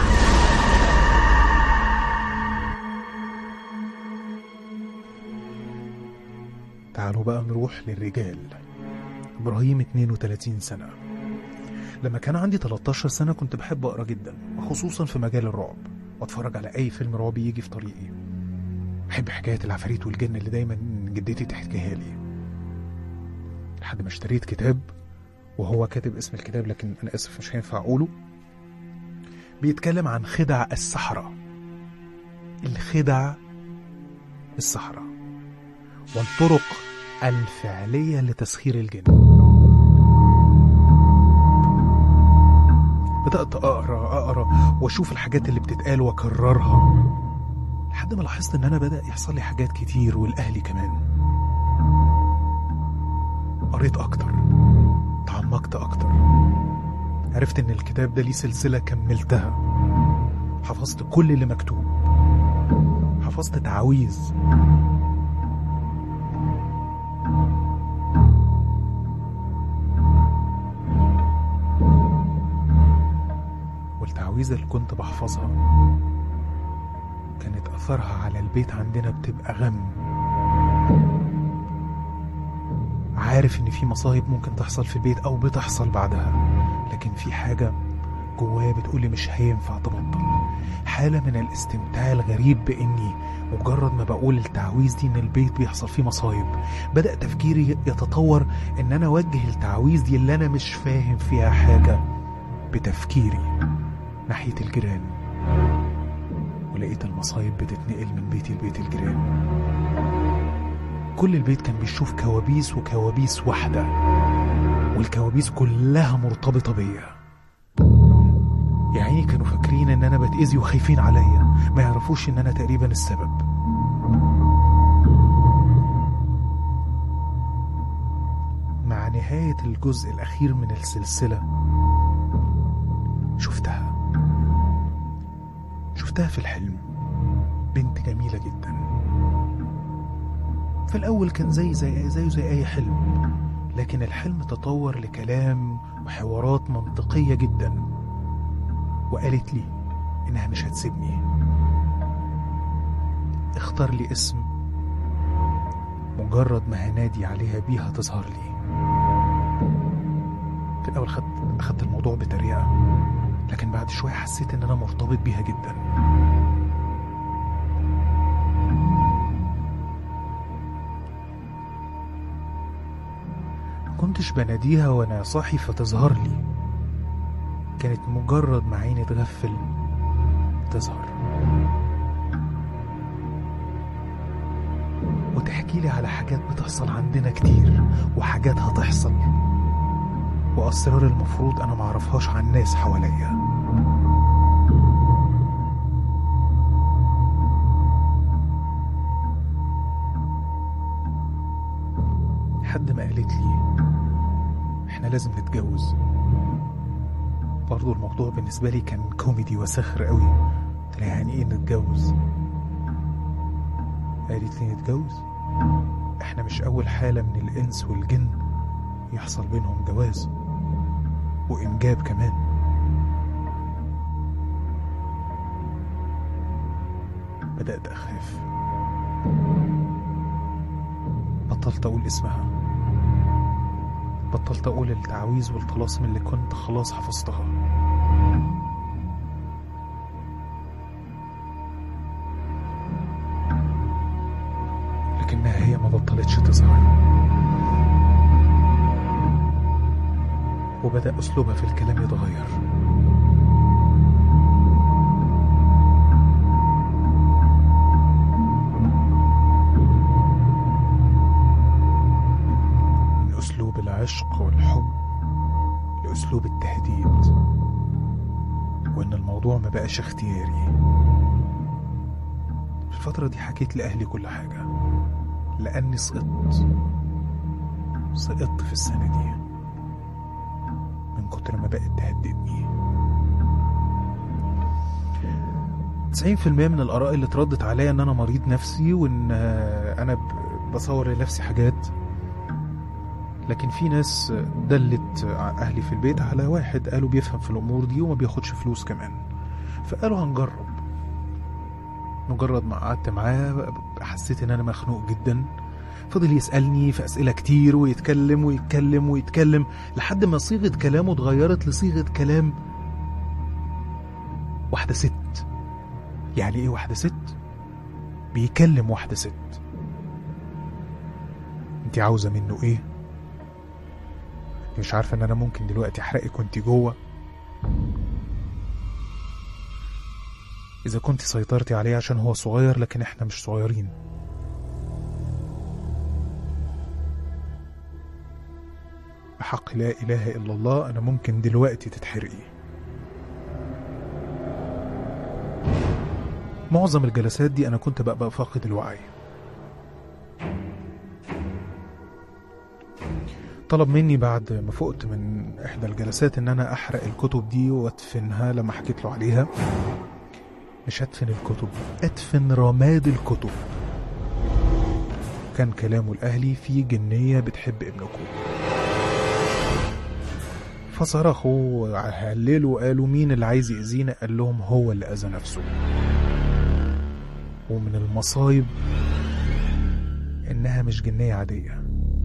تعالوا بقى نروح للرجال إبراهيم 32 سنة لما كان عندي 13 سنة كنت بحب أقرأ جدا وخصوصا في مجال الرعب وأتفرج على أي فيلم رعب يجي في طريقي بحب حكاية العفاريت والجن اللي دايما جدتي تحكيها لي لحد ما اشتريت كتاب وهو كاتب اسم الكتاب لكن أنا آسف مش هينفع أقوله بيتكلم عن خدع السحرة الخدع السحرة والطرق الفعلية لتسخير الجن بدأت أقرأ أقرأ وأشوف الحاجات اللي بتتقال وأكررها لحد ما لاحظت إن أنا بدأ يحصل لي حاجات كتير والأهلي كمان قريت أكتر تعمقت أكتر عرفت إن الكتاب ده ليه سلسلة كملتها حفظت كل اللي مكتوب حفظت تعاويذ والتعويذة اللي كنت بحفظها كانت أثرها على البيت عندنا بتبقى غم عارف إن في مصايب ممكن تحصل في البيت أو بتحصل بعدها لكن في حاجة جوايا بتقولي مش هينفع تبطل حالة من الاستمتاع الغريب بإني مجرد ما بقول التعويذ دي إن البيت بيحصل فيه مصايب بدأ تفكيري يتطور إن أنا أوجه التعويذ دي اللي أنا مش فاهم فيها حاجة بتفكيري ناحية الجيران ولقيت المصايب بتتنقل من بيتي لبيت الجيران كل البيت كان بيشوف كوابيس وكوابيس واحدة والكوابيس كلها مرتبطة بيا يا عيني كانوا فاكرين ان انا بتأذي وخايفين عليا ما يعرفوش ان انا تقريبا السبب مع نهاية الجزء الأخير من السلسلة شفتها شفتها في الحلم بنت جميلة جدا في الأول كان زي زي زيه زي أي حلم لكن الحلم تطور لكلام وحوارات منطقية جدا وقالت لي إنها مش هتسيبني اختار لي اسم مجرد ما هنادي عليها بيه هتظهر لي في الأول خدت أخدت الموضوع بطريقة لكن بعد شوية حسيت إن أنا مرتبط بيها جدا كنتش بناديها وانا صاحي فتظهر لي كانت مجرد ما عيني تغفل تظهر وتحكي لي على حاجات بتحصل عندنا كتير وحاجات هتحصل وأسرار المفروض أنا معرفهاش عن ناس حواليا حد ما قالت لي احنا لازم نتجوز برضو الموضوع بالنسبة لي كان كوميدي وسخر قوي قلت لها يعني ايه نتجوز قالت لي نتجوز احنا مش اول حالة من الانس والجن يحصل بينهم جواز وانجاب كمان بدأت اخاف بطلت اقول اسمها بطلت اقول التعاويذ والطلاسم اللي كنت خلاص حفظتها لكنها هي ما بطلتش تظهر وبدأ أسلوبها في الكلام يتغير من أسلوب العشق والحب لأسلوب التهديد وإن الموضوع ما بقاش اختياري في الفترة دي حكيت لأهلي كل حاجة لأني سقطت سقطت في السنة دي من كتر ما بقت تهددني 90% من الآراء اللي اتردت عليا إن أنا مريض نفسي وإن آه، أنا ب- بصور لنفسي حاجات لكن في ناس دلت أهلي في البيت على واحد قالوا بيفهم في الأمور دي وما بياخدش فلوس كمان فقالوا هنجرب مجرد ما قعدت معاه حسيت إن أنا مخنوق جدا فضل يسألني في أسئلة كتير ويتكلم ويتكلم ويتكلم لحد ما صيغة كلامه اتغيرت لصيغة كلام واحدة ست يعني ايه واحدة ست؟ بيكلم واحدة ست انت عاوزة منه ايه؟ مش عارفة ان انا ممكن دلوقتي احرقك وانت جوه اذا كنت سيطرتي عليه عشان هو صغير لكن احنا مش صغيرين بحق لا إله إلا الله أنا ممكن دلوقتي تتحرقي معظم الجلسات دي أنا كنت ببقى فاقد الوعي طلب مني بعد ما فقت من إحدى الجلسات إن أنا أحرق الكتب دي وأدفنها لما حكيت له عليها مش أدفن الكتب أدفن رماد الكتب كان كلامه الأهلي في جنية بتحب ابنكم فصرخوا وهللوا وقالوا مين اللي عايز يأذينا قال لهم هو اللي أذى نفسه ومن المصايب إنها مش جنية عادية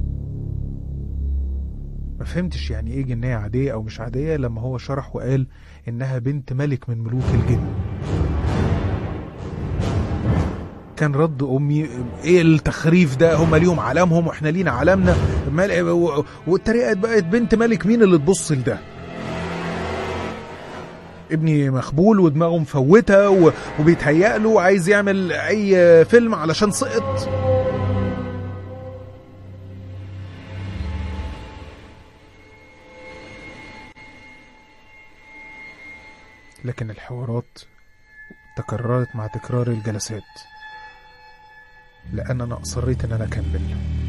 ما فهمتش يعني ايه جنية عادية او مش عادية لما هو شرح وقال انها بنت ملك من ملوك الجن كان رد امي ايه التخريف ده هم ليهم عالمهم واحنا لينا عالمنا مال- و- واتريقت بقت بنت ملك مين اللي تبص لده ابني مخبول ودماغه مفوته و- وبيتهيأ له وعايز يعمل اي فيلم علشان سقط لكن الحوارات تكررت مع تكرار الجلسات لأن أنا أصريت إن أنا أكمل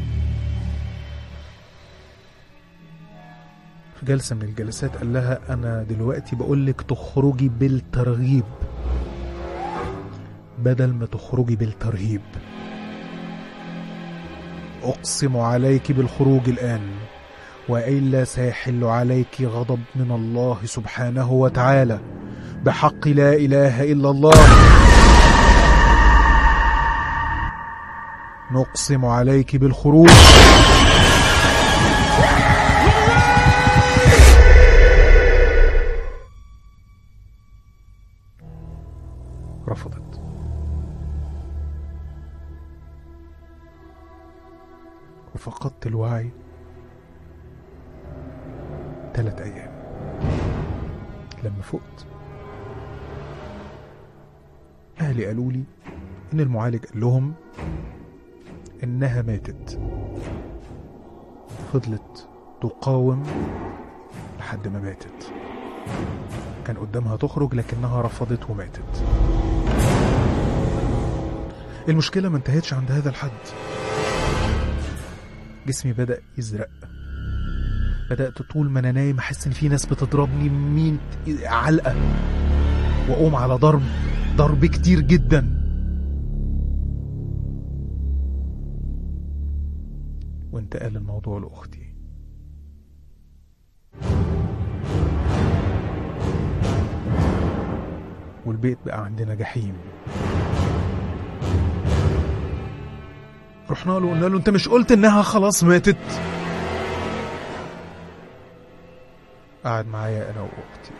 في جلسة من الجلسات قال لها أنا دلوقتي بقولك تخرجي بالترغيب بدل ما تخرجي بالترهيب أقسم عليك بالخروج الآن وإلا سيحل عليك غضب من الله سبحانه وتعالى بحق لا إله إلا الله نقسم عليك بالخروج رفضت وفقدت الوعي ثلاث أيام لما فقت أهلي قالوا لي إن المعالج قال لهم إنها ماتت فضلت تقاوم لحد ما ماتت كان قدامها تخرج لكنها رفضت وماتت المشكلة ما انتهتش عند هذا الحد جسمي بدأ يزرق بدأت طول ما أنا نايم أحس إن في ناس بتضربني مين علقة وأقوم على ضرب ضرب كتير جدا وانتقل الموضوع لأختي والبيت بقى عندنا جحيم رحنا له قلنا له انت مش قلت انها خلاص ماتت قعد معايا انا واختي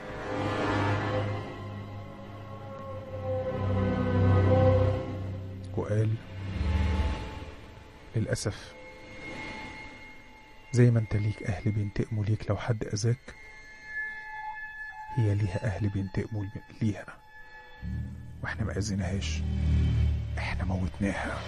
وقال للأسف زي ما انت ليك أهل بينتقموا ليك لو حد أذاك هي ليها أهل بينتقموا ليها واحنا ما أذيناهاش احنا موتناها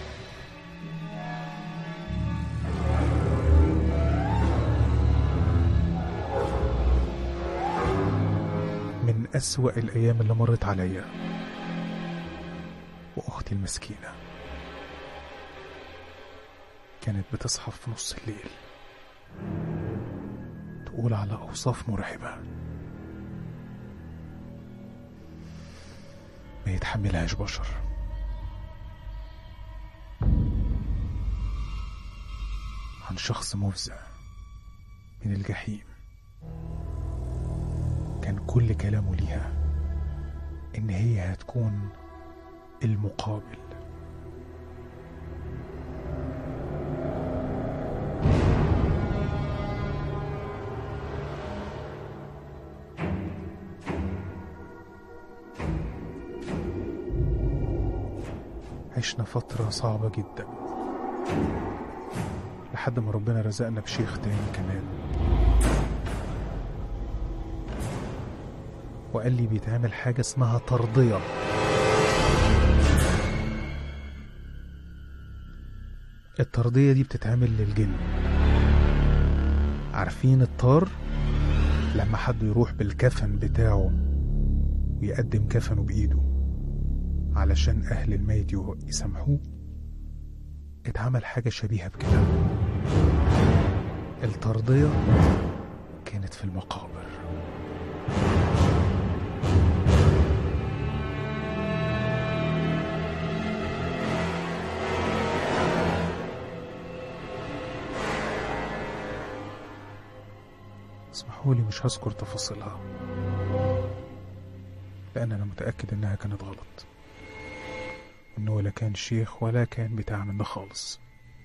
من أسوأ الأيام اللي مرت عليا وأختي المسكينة كانت بتصحى في نص الليل تقول على أوصاف مرعبة ما يتحملهاش بشر عن شخص مفزع من الجحيم كان كل كلامه ليها إن هي هتكون المقابل عشنا فترة صعبة جدا لحد ما ربنا رزقنا بشيخ تاني كمان وقال لي بيتعمل حاجة اسمها ترضية الترضية دي بتتعمل للجن عارفين الطار لما حد يروح بالكفن بتاعه ويقدم كفنه بإيده علشان أهل الميت يو- يسامحوه اتعمل حاجة شبيهة بكده الترضية كانت في المقابر اسمحوا لي مش هذكر تفاصيلها لأن أنا متأكد إنها كانت غلط إنه ولا كان شيخ ولا كان بتاع من ده خالص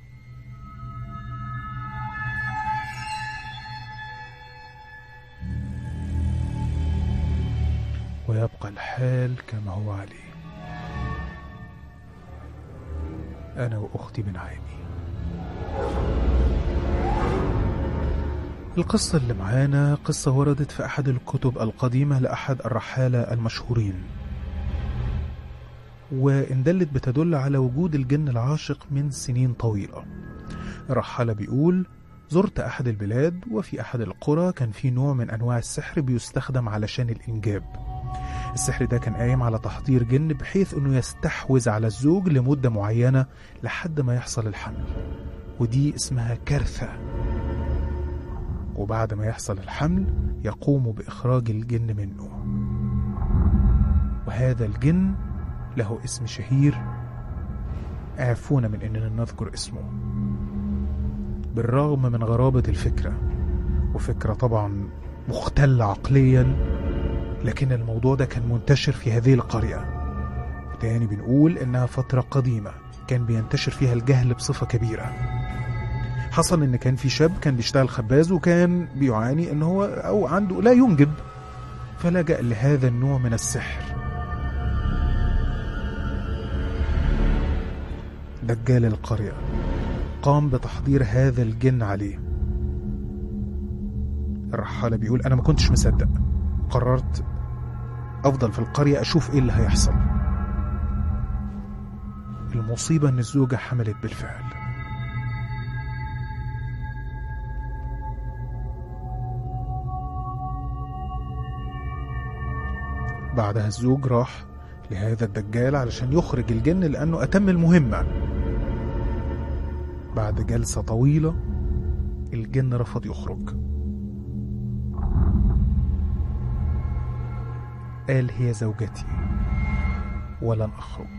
ويبقى الحال كما هو عليه أنا وأختي بن عامي القصة اللي معانا قصة وردت في أحد الكتب القديمة لأحد الرحالة المشهورين وإن دلت بتدل على وجود الجن العاشق من سنين طويلة الرحالة بيقول زرت أحد البلاد وفي أحد القرى كان في نوع من أنواع السحر بيستخدم علشان الإنجاب السحر ده كان قايم على تحضير جن بحيث انه يستحوذ على الزوج لمدة معينة لحد ما يحصل الحمل ودي اسمها كارثة وبعد ما يحصل الحمل يقوم بإخراج الجن منه وهذا الجن له اسم شهير اعفونا من اننا نذكر اسمه بالرغم من غرابة الفكرة وفكرة طبعا مختلة عقليا لكن الموضوع ده كان منتشر في هذه القرية وتاني بنقول انها فترة قديمة كان بينتشر فيها الجهل بصفة كبيرة حصل ان كان في شاب كان بيشتغل خباز وكان بيعاني ان هو او عنده لا ينجب فلجأ لهذا النوع من السحر دجال القرية قام بتحضير هذا الجن عليه الرحالة بيقول أنا ما كنتش مصدق قررت أفضل في القرية أشوف إيه اللي هيحصل المصيبة إن الزوجة حملت بالفعل بعدها الزوج راح لهذا الدجال علشان يخرج الجن لأنه أتم المهمة بعد جلسة طويلة الجن رفض يخرج قال هي زوجتي ولن أخرج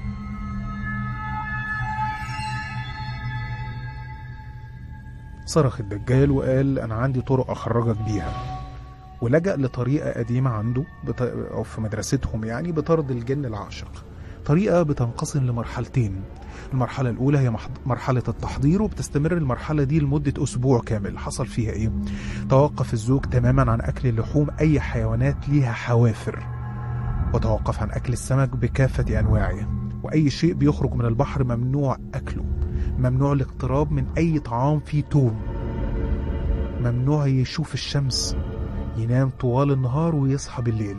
صرخ الدجال وقال أنا عندي طرق أخرجك بيها ولجأ لطريقة قديمة عنده بط... أو في مدرستهم يعني بطرد الجن العاشق طريقة بتنقسم لمرحلتين المرحلة الأولى هي محض... مرحلة التحضير وبتستمر المرحلة دي لمدة أسبوع كامل حصل فيها إيه؟ توقف الزوج تماما عن أكل لحوم أي حيوانات ليها حوافر وتوقف عن أكل السمك بكافة أنواعه وأي شيء بيخرج من البحر ممنوع أكله ممنوع الاقتراب من أي طعام فيه توم ممنوع يشوف الشمس ينام طوال النهار ويصحى بالليل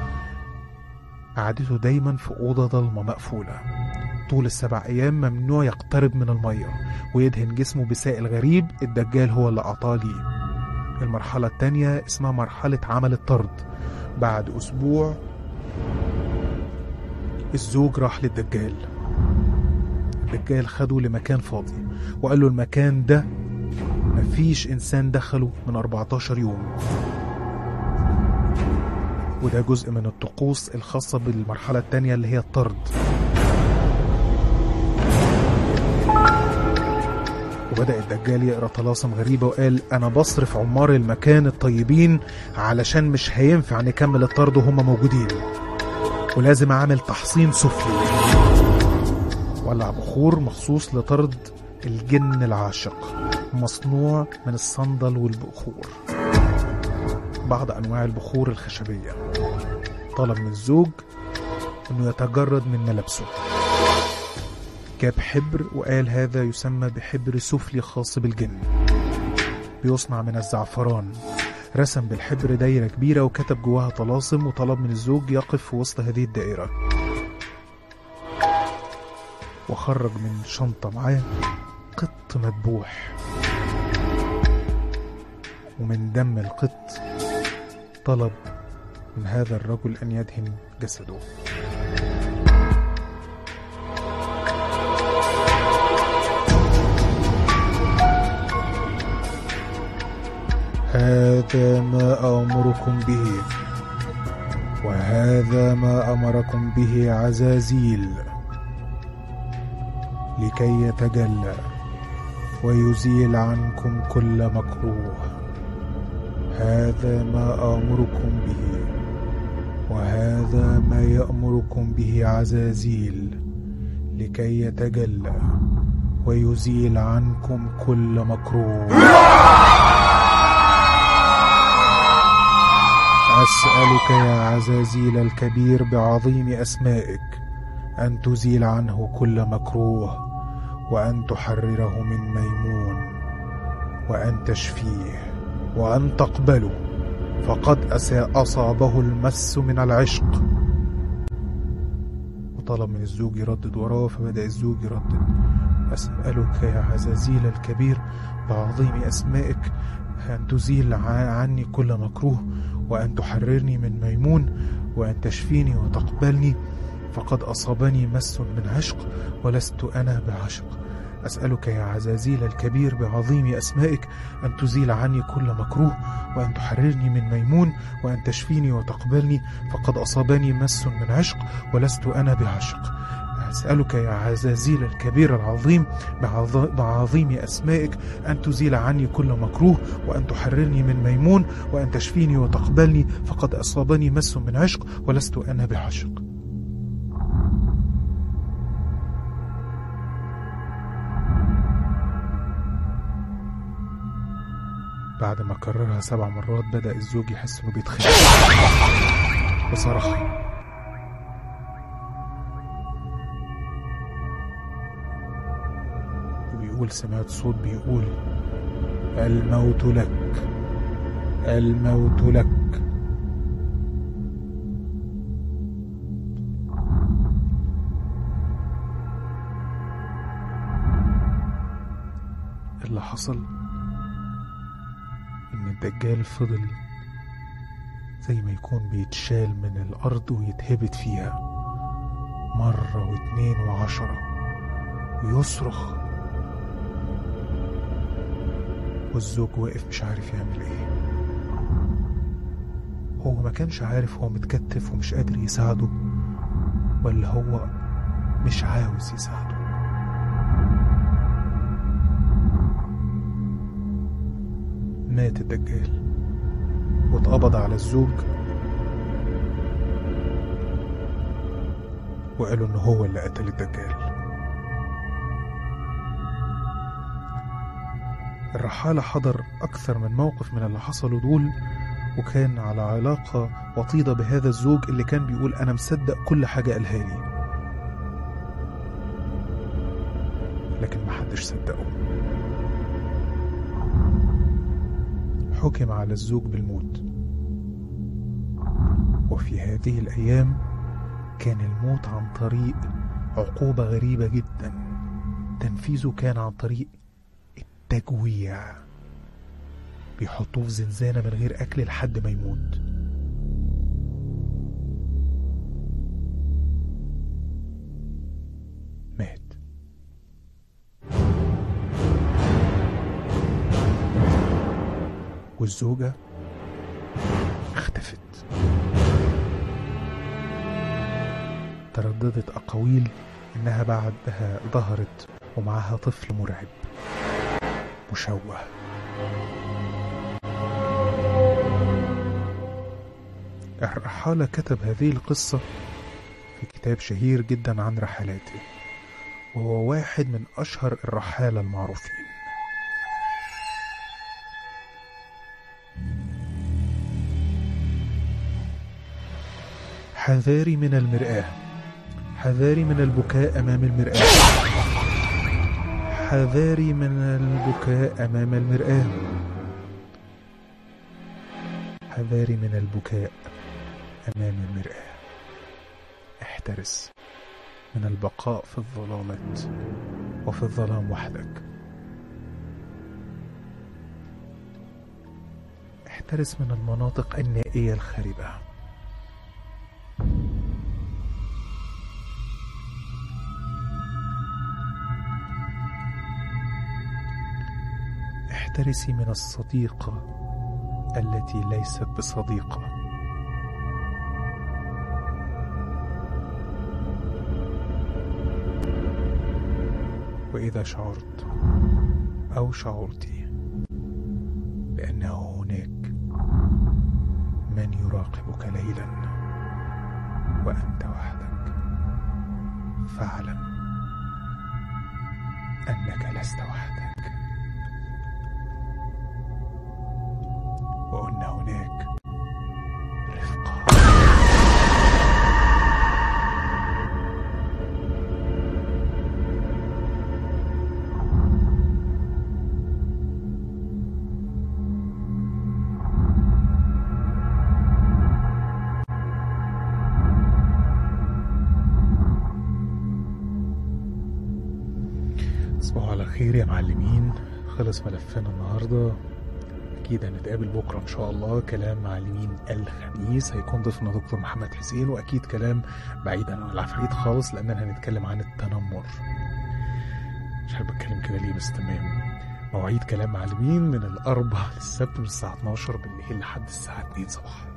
قعدته دايما في أوضة ضلمة مقفولة طول السبع أيام ممنوع يقترب من المية ويدهن جسمه بسائل غريب الدجال هو اللي أعطاه ليه المرحلة التانية اسمها مرحلة عمل الطرد بعد أسبوع الزوج راح للدجال الدجال خده لمكان فاضي وقال له المكان ده مفيش إنسان دخله من 14 يوم وده جزء من الطقوس الخاصة بالمرحلة التانية اللي هي الطرد وبدأ الدجال يقرأ طلاسم غريبة وقال أنا بصرف عمار المكان الطيبين علشان مش هينفع نكمل الطرد وهم موجودين ولازم أعمل تحصين سفلي ولع بخور مخصوص لطرد الجن العاشق مصنوع من الصندل والبخور بعض أنواع البخور الخشبية طلب من الزوج أنه يتجرد من ملابسه جاب حبر وقال هذا يسمى بحبر سفلي خاص بالجن بيصنع من الزعفران رسم بالحبر دايرة كبيرة وكتب جواها طلاسم وطلب من الزوج يقف في وسط هذه الدائرة وخرج من شنطة معاه قط مذبوح ومن دم القط طلب من هذا الرجل أن يدهن جسده هذا ما أمركم به وهذا ما أمركم به عزازيل لكي يتجلى ويزيل عنكم كل مكروه هذا ما آمركم به وهذا ما يأمركم به عزازيل لكي يتجلى ويزيل عنكم كل مكروه أسألك يا عزازيل الكبير بعظيم أسمائك أن تزيل عنه كل مكروه وأن تحرره من ميمون وأن تشفيه وأن تقبله فقد أسا- أصابه المس من العشق وطلب من الزوج يردد وراه فبدأ الزوج يردد أسألك يا عزازيل الكبير بعظيم أسمائك أن تزيل ع- عني كل مكروه وأن تحررني من ميمون وأن تشفيني وتقبلني فقد أصابني مس من عشق ولست أنا بعشق أسألك يا عزازيل الكبير بعظيم أسمائك أن تزيل عني كل مكروه وأن تحررني من ميمون وأن تشفيني وتقبلني فقد أصابني مس من عشق ولست أنا بعشق أسألك يا عزازيل الكبير العظيم بعظ- بعظيم أسمائك أن تزيل عني كل مكروه وأن تحررني من ميمون وأن تشفيني وتقبلني فقد أصابني مس من عشق ولست أنا بعشق بعد ما كررها سبع مرات بدأ الزوج يحس إنه بيتخنق وصرخ وبيقول سمعت صوت بيقول الموت لك الموت لك اللي حصل إن الدجال فضل زي ما يكون بيتشال من الأرض ويتهبط فيها مرة واتنين وعشرة ويصرخ والزوج واقف مش عارف يعمل ايه هو ما كانش عارف هو متكتف ومش قادر يساعده ولا هو مش عاوز يساعده مات الدجال واتقبض على الزوج وقالوا ان هو اللي قتل الدجال الرحالة حضر أكثر من موقف من اللي حصلوا دول وكان على علاقة وطيدة بهذا الزوج اللي كان بيقول أنا مصدق كل حاجة قالها لي لكن محدش صدقه حكم على الزوج بالموت وفي هذه الأيام كان الموت عن طريق عقوبة غريبة جدا تنفيذه كان عن طريق التجويع بيحطوه في زنزانة من غير أكل لحد ما يموت مات والزوجة اختفت ترددت أقاويل إنها بعدها ظهرت ومعها طفل مرعب مشوه الرحالة كتب هذه القصة في كتاب شهير جدا عن رحلاته وهو واحد من أشهر الرحالة المعروفين حذاري من المرآة حذاري من البكاء أمام المرآة حذاري من البكاء أمام المرآة حذاري من البكاء أمام المرآة احترس من البقاء في الظلامات وفي الظلام وحدك احترس من المناطق النائية الخاربة احترسي من الصديقة التي ليست بصديقة وإذا شعرت أو شعرت بأنه هناك من يراقبك ليلا وأنت وحدك فاعلم أنك لست وحدك وأن هناك رفقا تصبحوا على خير يا معلمين خلص ملفنا النهارده اكيد هنتقابل بكره ان شاء الله كلام معلمين الخميس هيكون ضيفنا دكتور محمد حسين واكيد كلام بعيد عن العفاريت خالص لاننا هنتكلم عن التنمر مش عارف بتكلم كده ليه بس تمام مواعيد كلام معلمين من الاربع للسبت من الساعه 12 بالليل لحد الساعه 2 صباحا